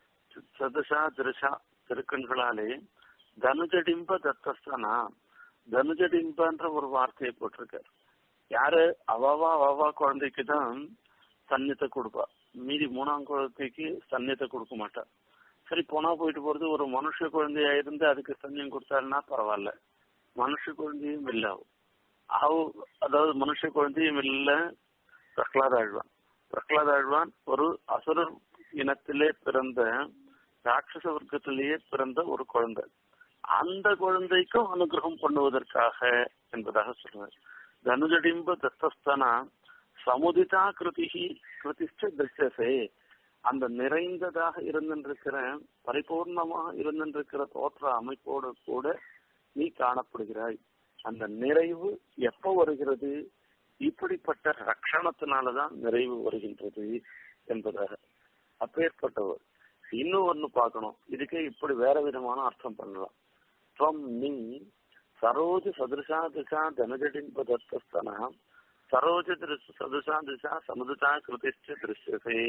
சதுஷா திருஷா திருக்கண்களாலே தனுஜடிம்ப தத்தஸ்தானா தனுஜடிம்பன்ற ஒரு வார்த்தையை போட்டிருக்காரு யாரு அவாவா அவாவா குழந்தைக்கு தான் சன்னியத்தை கொடுப்பா மீதி மூணாம் குழந்தைக்கு சன்னியத்தை கொடுக்க மாட்டா சரி போனா போயிட்டு போறது ஒரு மனுஷ குழந்தையா இருந்து அதுக்கு சன்னியம் கொடுத்தாருன்னா பரவாயில்ல மனுஷ குழந்தையும் இல்ல அவ அதாவது மனுஷ குழந்தையும் இல்ல பிரகலாத ஆழ்வான் பிரகலாத ஆழ்வான் ஒரு அசுரர் இனத்திலே பிறந்த ராட்சச வர்க்கத்திலேயே பிறந்த ஒரு குழந்தை அந்த குழந்தைக்கும் அனுகிரகம் பண்ணுவதற்காக என்பதாக சொல்றார் தனுஜடிம்ப தத்தஸ்தனா சமுதிதா கிருதிகி கிருதிஷ்ட திருஷ்யசே அந்த நிறைந்ததாக இருந்திருக்கிற பரிபூர்ணமாக இருந்திருக்கிற தோற்ற அமைப்போடு கூட நீ காணப்படுகிறாய் அந்த நிறைவு எப்ப வருகிறது இப்படிப்பட்ட ரட்சணத்தினாலதான் நிறைவு வருகின்றது என்பதாக அப்பேற்பட்டவர் இன்னும் ஒண்ணு பார்க்கணும் இதுக்கே இப்படி வேற விதமான அர்த்தம் பண்ணலாம் துவம் நீ சரோஜ சதுருஷா திசா தனஜடின்ப தத்தஸ்தனா சரோஜ சதுஷா திசா சமுதிதா கிருதிஷ்ட திருஷ்யசே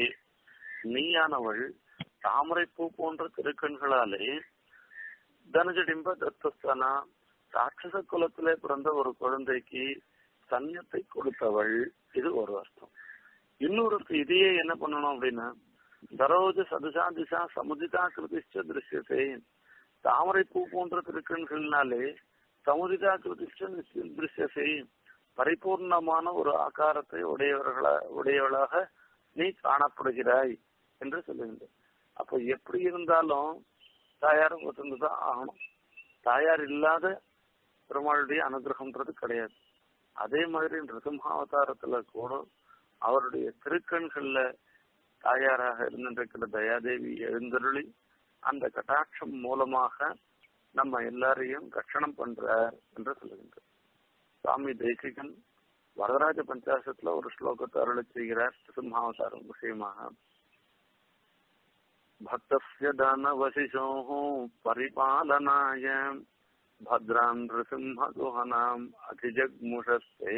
நீயானவள் தாமரைப்பூ போன்ற திருக்கண்களாலே தனுஜடிம்ப தத்தஸ்தனா ராட்சச குலத்திலே பிறந்த ஒரு குழந்தைக்கு சன்னியத்தை கொடுத்தவள் இது ஒரு அர்த்தம் இன்னொரு இதையே என்ன பண்ணணும் அப்படின்னா சரோஜ சதுஷா திசா சமுதிதா கிருதிஷ்ட திருஷ்யத்தை தாமரை பூ போன்ற திருக்கண்களினாலே சமுதிதா கிருதிஷ்ட திருஷ்யத்தை பரிபூர்ணமான ஒரு ஆகாரத்தை உடையவர்களா உடையவளாக நீ காணப்படுகிறாய் என்று சொல்லுகின்ற அப்ப எப்படி இருந்தாலும் தாயாரும் ஒத்துந்துதான் ஆகணும் தாயார் இல்லாத பெருமாளுடைய அனுகிரகம்ன்றது கிடையாது அதே மாதிரி நிருசிம்ஹாவதாரத்துல கூட அவருடைய திருக்கண்கள்ல தாயாராக இருந்திருக்கிற தயாதேவி எழுந்தருளி அந்த கட்டாட்சம் மூலமாக நம்ம எல்லாரையும் ரட்சணம் பண்றார் என்று சொல்லுகின்றார் சுவாமி தேசிகன் வரதராஜ பஞ்சாசத்துல ஒரு ஸ்லோகத்தை அருளை செய்கிறார் சிம்ஹாவதாரம் விஷயமாக பக்தஸ்ய தானவசிஷோः परिपालनाय भद्रान् नृसिंहगुहनाम् अधिजग्मुषस्ते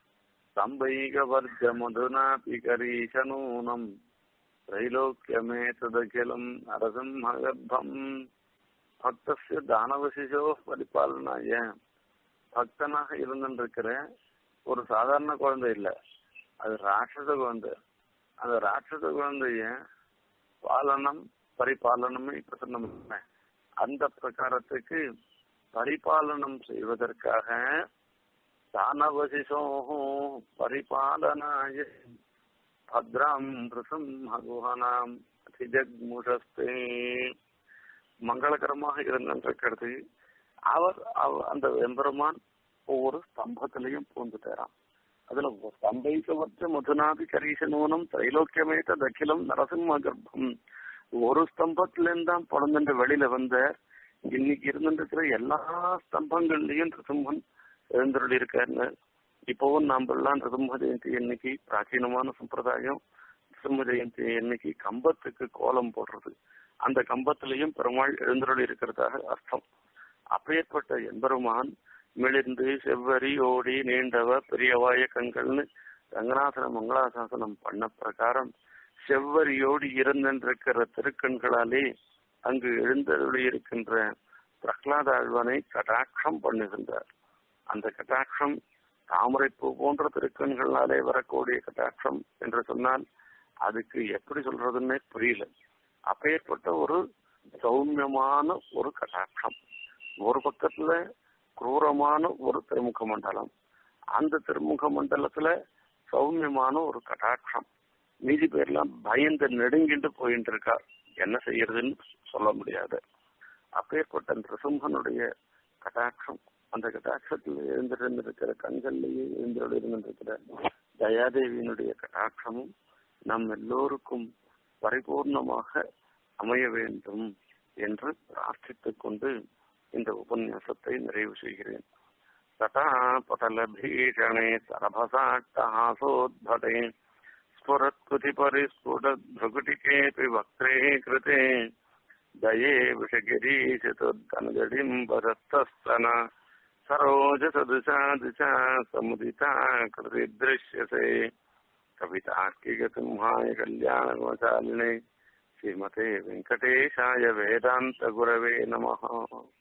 सम्बैकवर्जमधुनापि करीशनूनम् त्रैलोक्यमेतदखिलम् नरसिंहगर्भम् பக்தஸ்ய தானவசிஷோ பரிபாலனாய பக்தனாக இருந்திருக்கிற ஒரு சாதாரண குழந்தை இல்ல அது ராட்சச குழந்தை அந்த ராட்சச குழந்தைய பாலனம் பரிபாலனமே இப்ப சொன்ன அந்த பிரகாரத்துக்கு பரிபாலனம் செய்வதற்காக தானவசிஷோ பரிபாலனாய பத்ராம் ரிசம்ஹகுஹனாம் அதிஜக்முஷஸ்தே மங்களகரமாக இருந்திருக்கிறது அவர் அந்த எம்பெருமான் ஒவ்வொரு ஸ்தம்பத்திலையும் பூந்துட்டாராம் அதுல ஸ்தம்பைக்கவற்ற மதுநாதி கரீசனூனம் திரைலோக்கியமேத்த தக்கிலம் நரசிம்ம கர்ப்பம் ஒரு ஸ்தம்பத்திலேருந்து தான் பிறந்துட்டு வெளியில வந்த இன்னைக்கு இருந்துருக்கிற எல்லா ஸ்தம்பங்கள்லயும் ரிசம்மன் எழுந்தருள் இருக்காருன்னு இப்பவும் நாம எல்லாம் ரிசம்ம ஜெயந்தி இன்னைக்கு பிராச்சீனமான சம்பிரதாயம் ரிசம்ம ஜெயந்தி இன்னைக்கு கம்பத்துக்கு கோலம் போடுறது அந்த கம்பத்திலையும் பெருமாள் எழுந்தருள் இருக்கிறதாக அர்த்தம் அப்பேற்பட்ட எம்பெருமான் மிளிர்ந்து செவ்வரி ஓடி நீண்டவ பெரியவாய கண்கள்னு ரங்கநாதன மங்களாசாசனம் பண்ண பிரகாரம் செவ்வரியோடு இருந்திருக்கிற திருக்கண்களாலே அங்கு எழுந்தருளி இருக்கின்ற பிரகலாத ஆழ்வனை கட்டாட்சம் பண்ணுகின்றார் அந்த கட்டாட்சம் தாமரைப்பூ போன்ற திருக்கண்களாலே வரக்கூடிய கட்டாட்சம் என்று சொன்னால் அதுக்கு எப்படி சொல்றதுன்னே புரியல அப்பேற்பட்ட ஒரு சௌமியமான ஒரு கட்டாட்சம் ஒரு பக்கத்துல குரூரமான ஒரு திருமுக மண்டலம் அந்த திருமுக மண்டலத்துல சௌமியமான ஒரு கட்டாட்சம் மீதி பேர்லாம் பயந்து நெடுங்கிட்டு போயிட்டு இருக்கா என்ன செய்யறதுன்னு சொல்ல முடியாது அப்பேற்பட்ட நிருசிம்ஹனுடைய கட்டாட்சம் அந்த கட்டாட்சத்தில் எழுந்திருந்திருக்கிற கண்கள்லேயே எழுந்திருந்திருக்கிற தயாதேவியினுடைய கட்டாட்சமும் நம் எல்லோருக்கும் பரிபூர்ணமாக அமைய வேண்டும் என்று பிரார்த்தித்துக் கொண்டு இந்த உபன்யாசத்தை நிறைவு செய்கிறேன் तटापटलभीषणे सरभसाट्टहासोद्भटे स्फुरत्कुतिपरिस्फुटद्भ्रुकुटिकेऽपि वक्त्रे कृते दये विषगिरीशतुर्धनगडिम्बदत्तस्तन सरोजसदृशा दिशा समुदिता कृतिदृश्यसे कवितार्किकसिंहाय कल्याणगुणशालिने श्रीमते वेङ्कटेशाय वेदान्तगुरवे नमः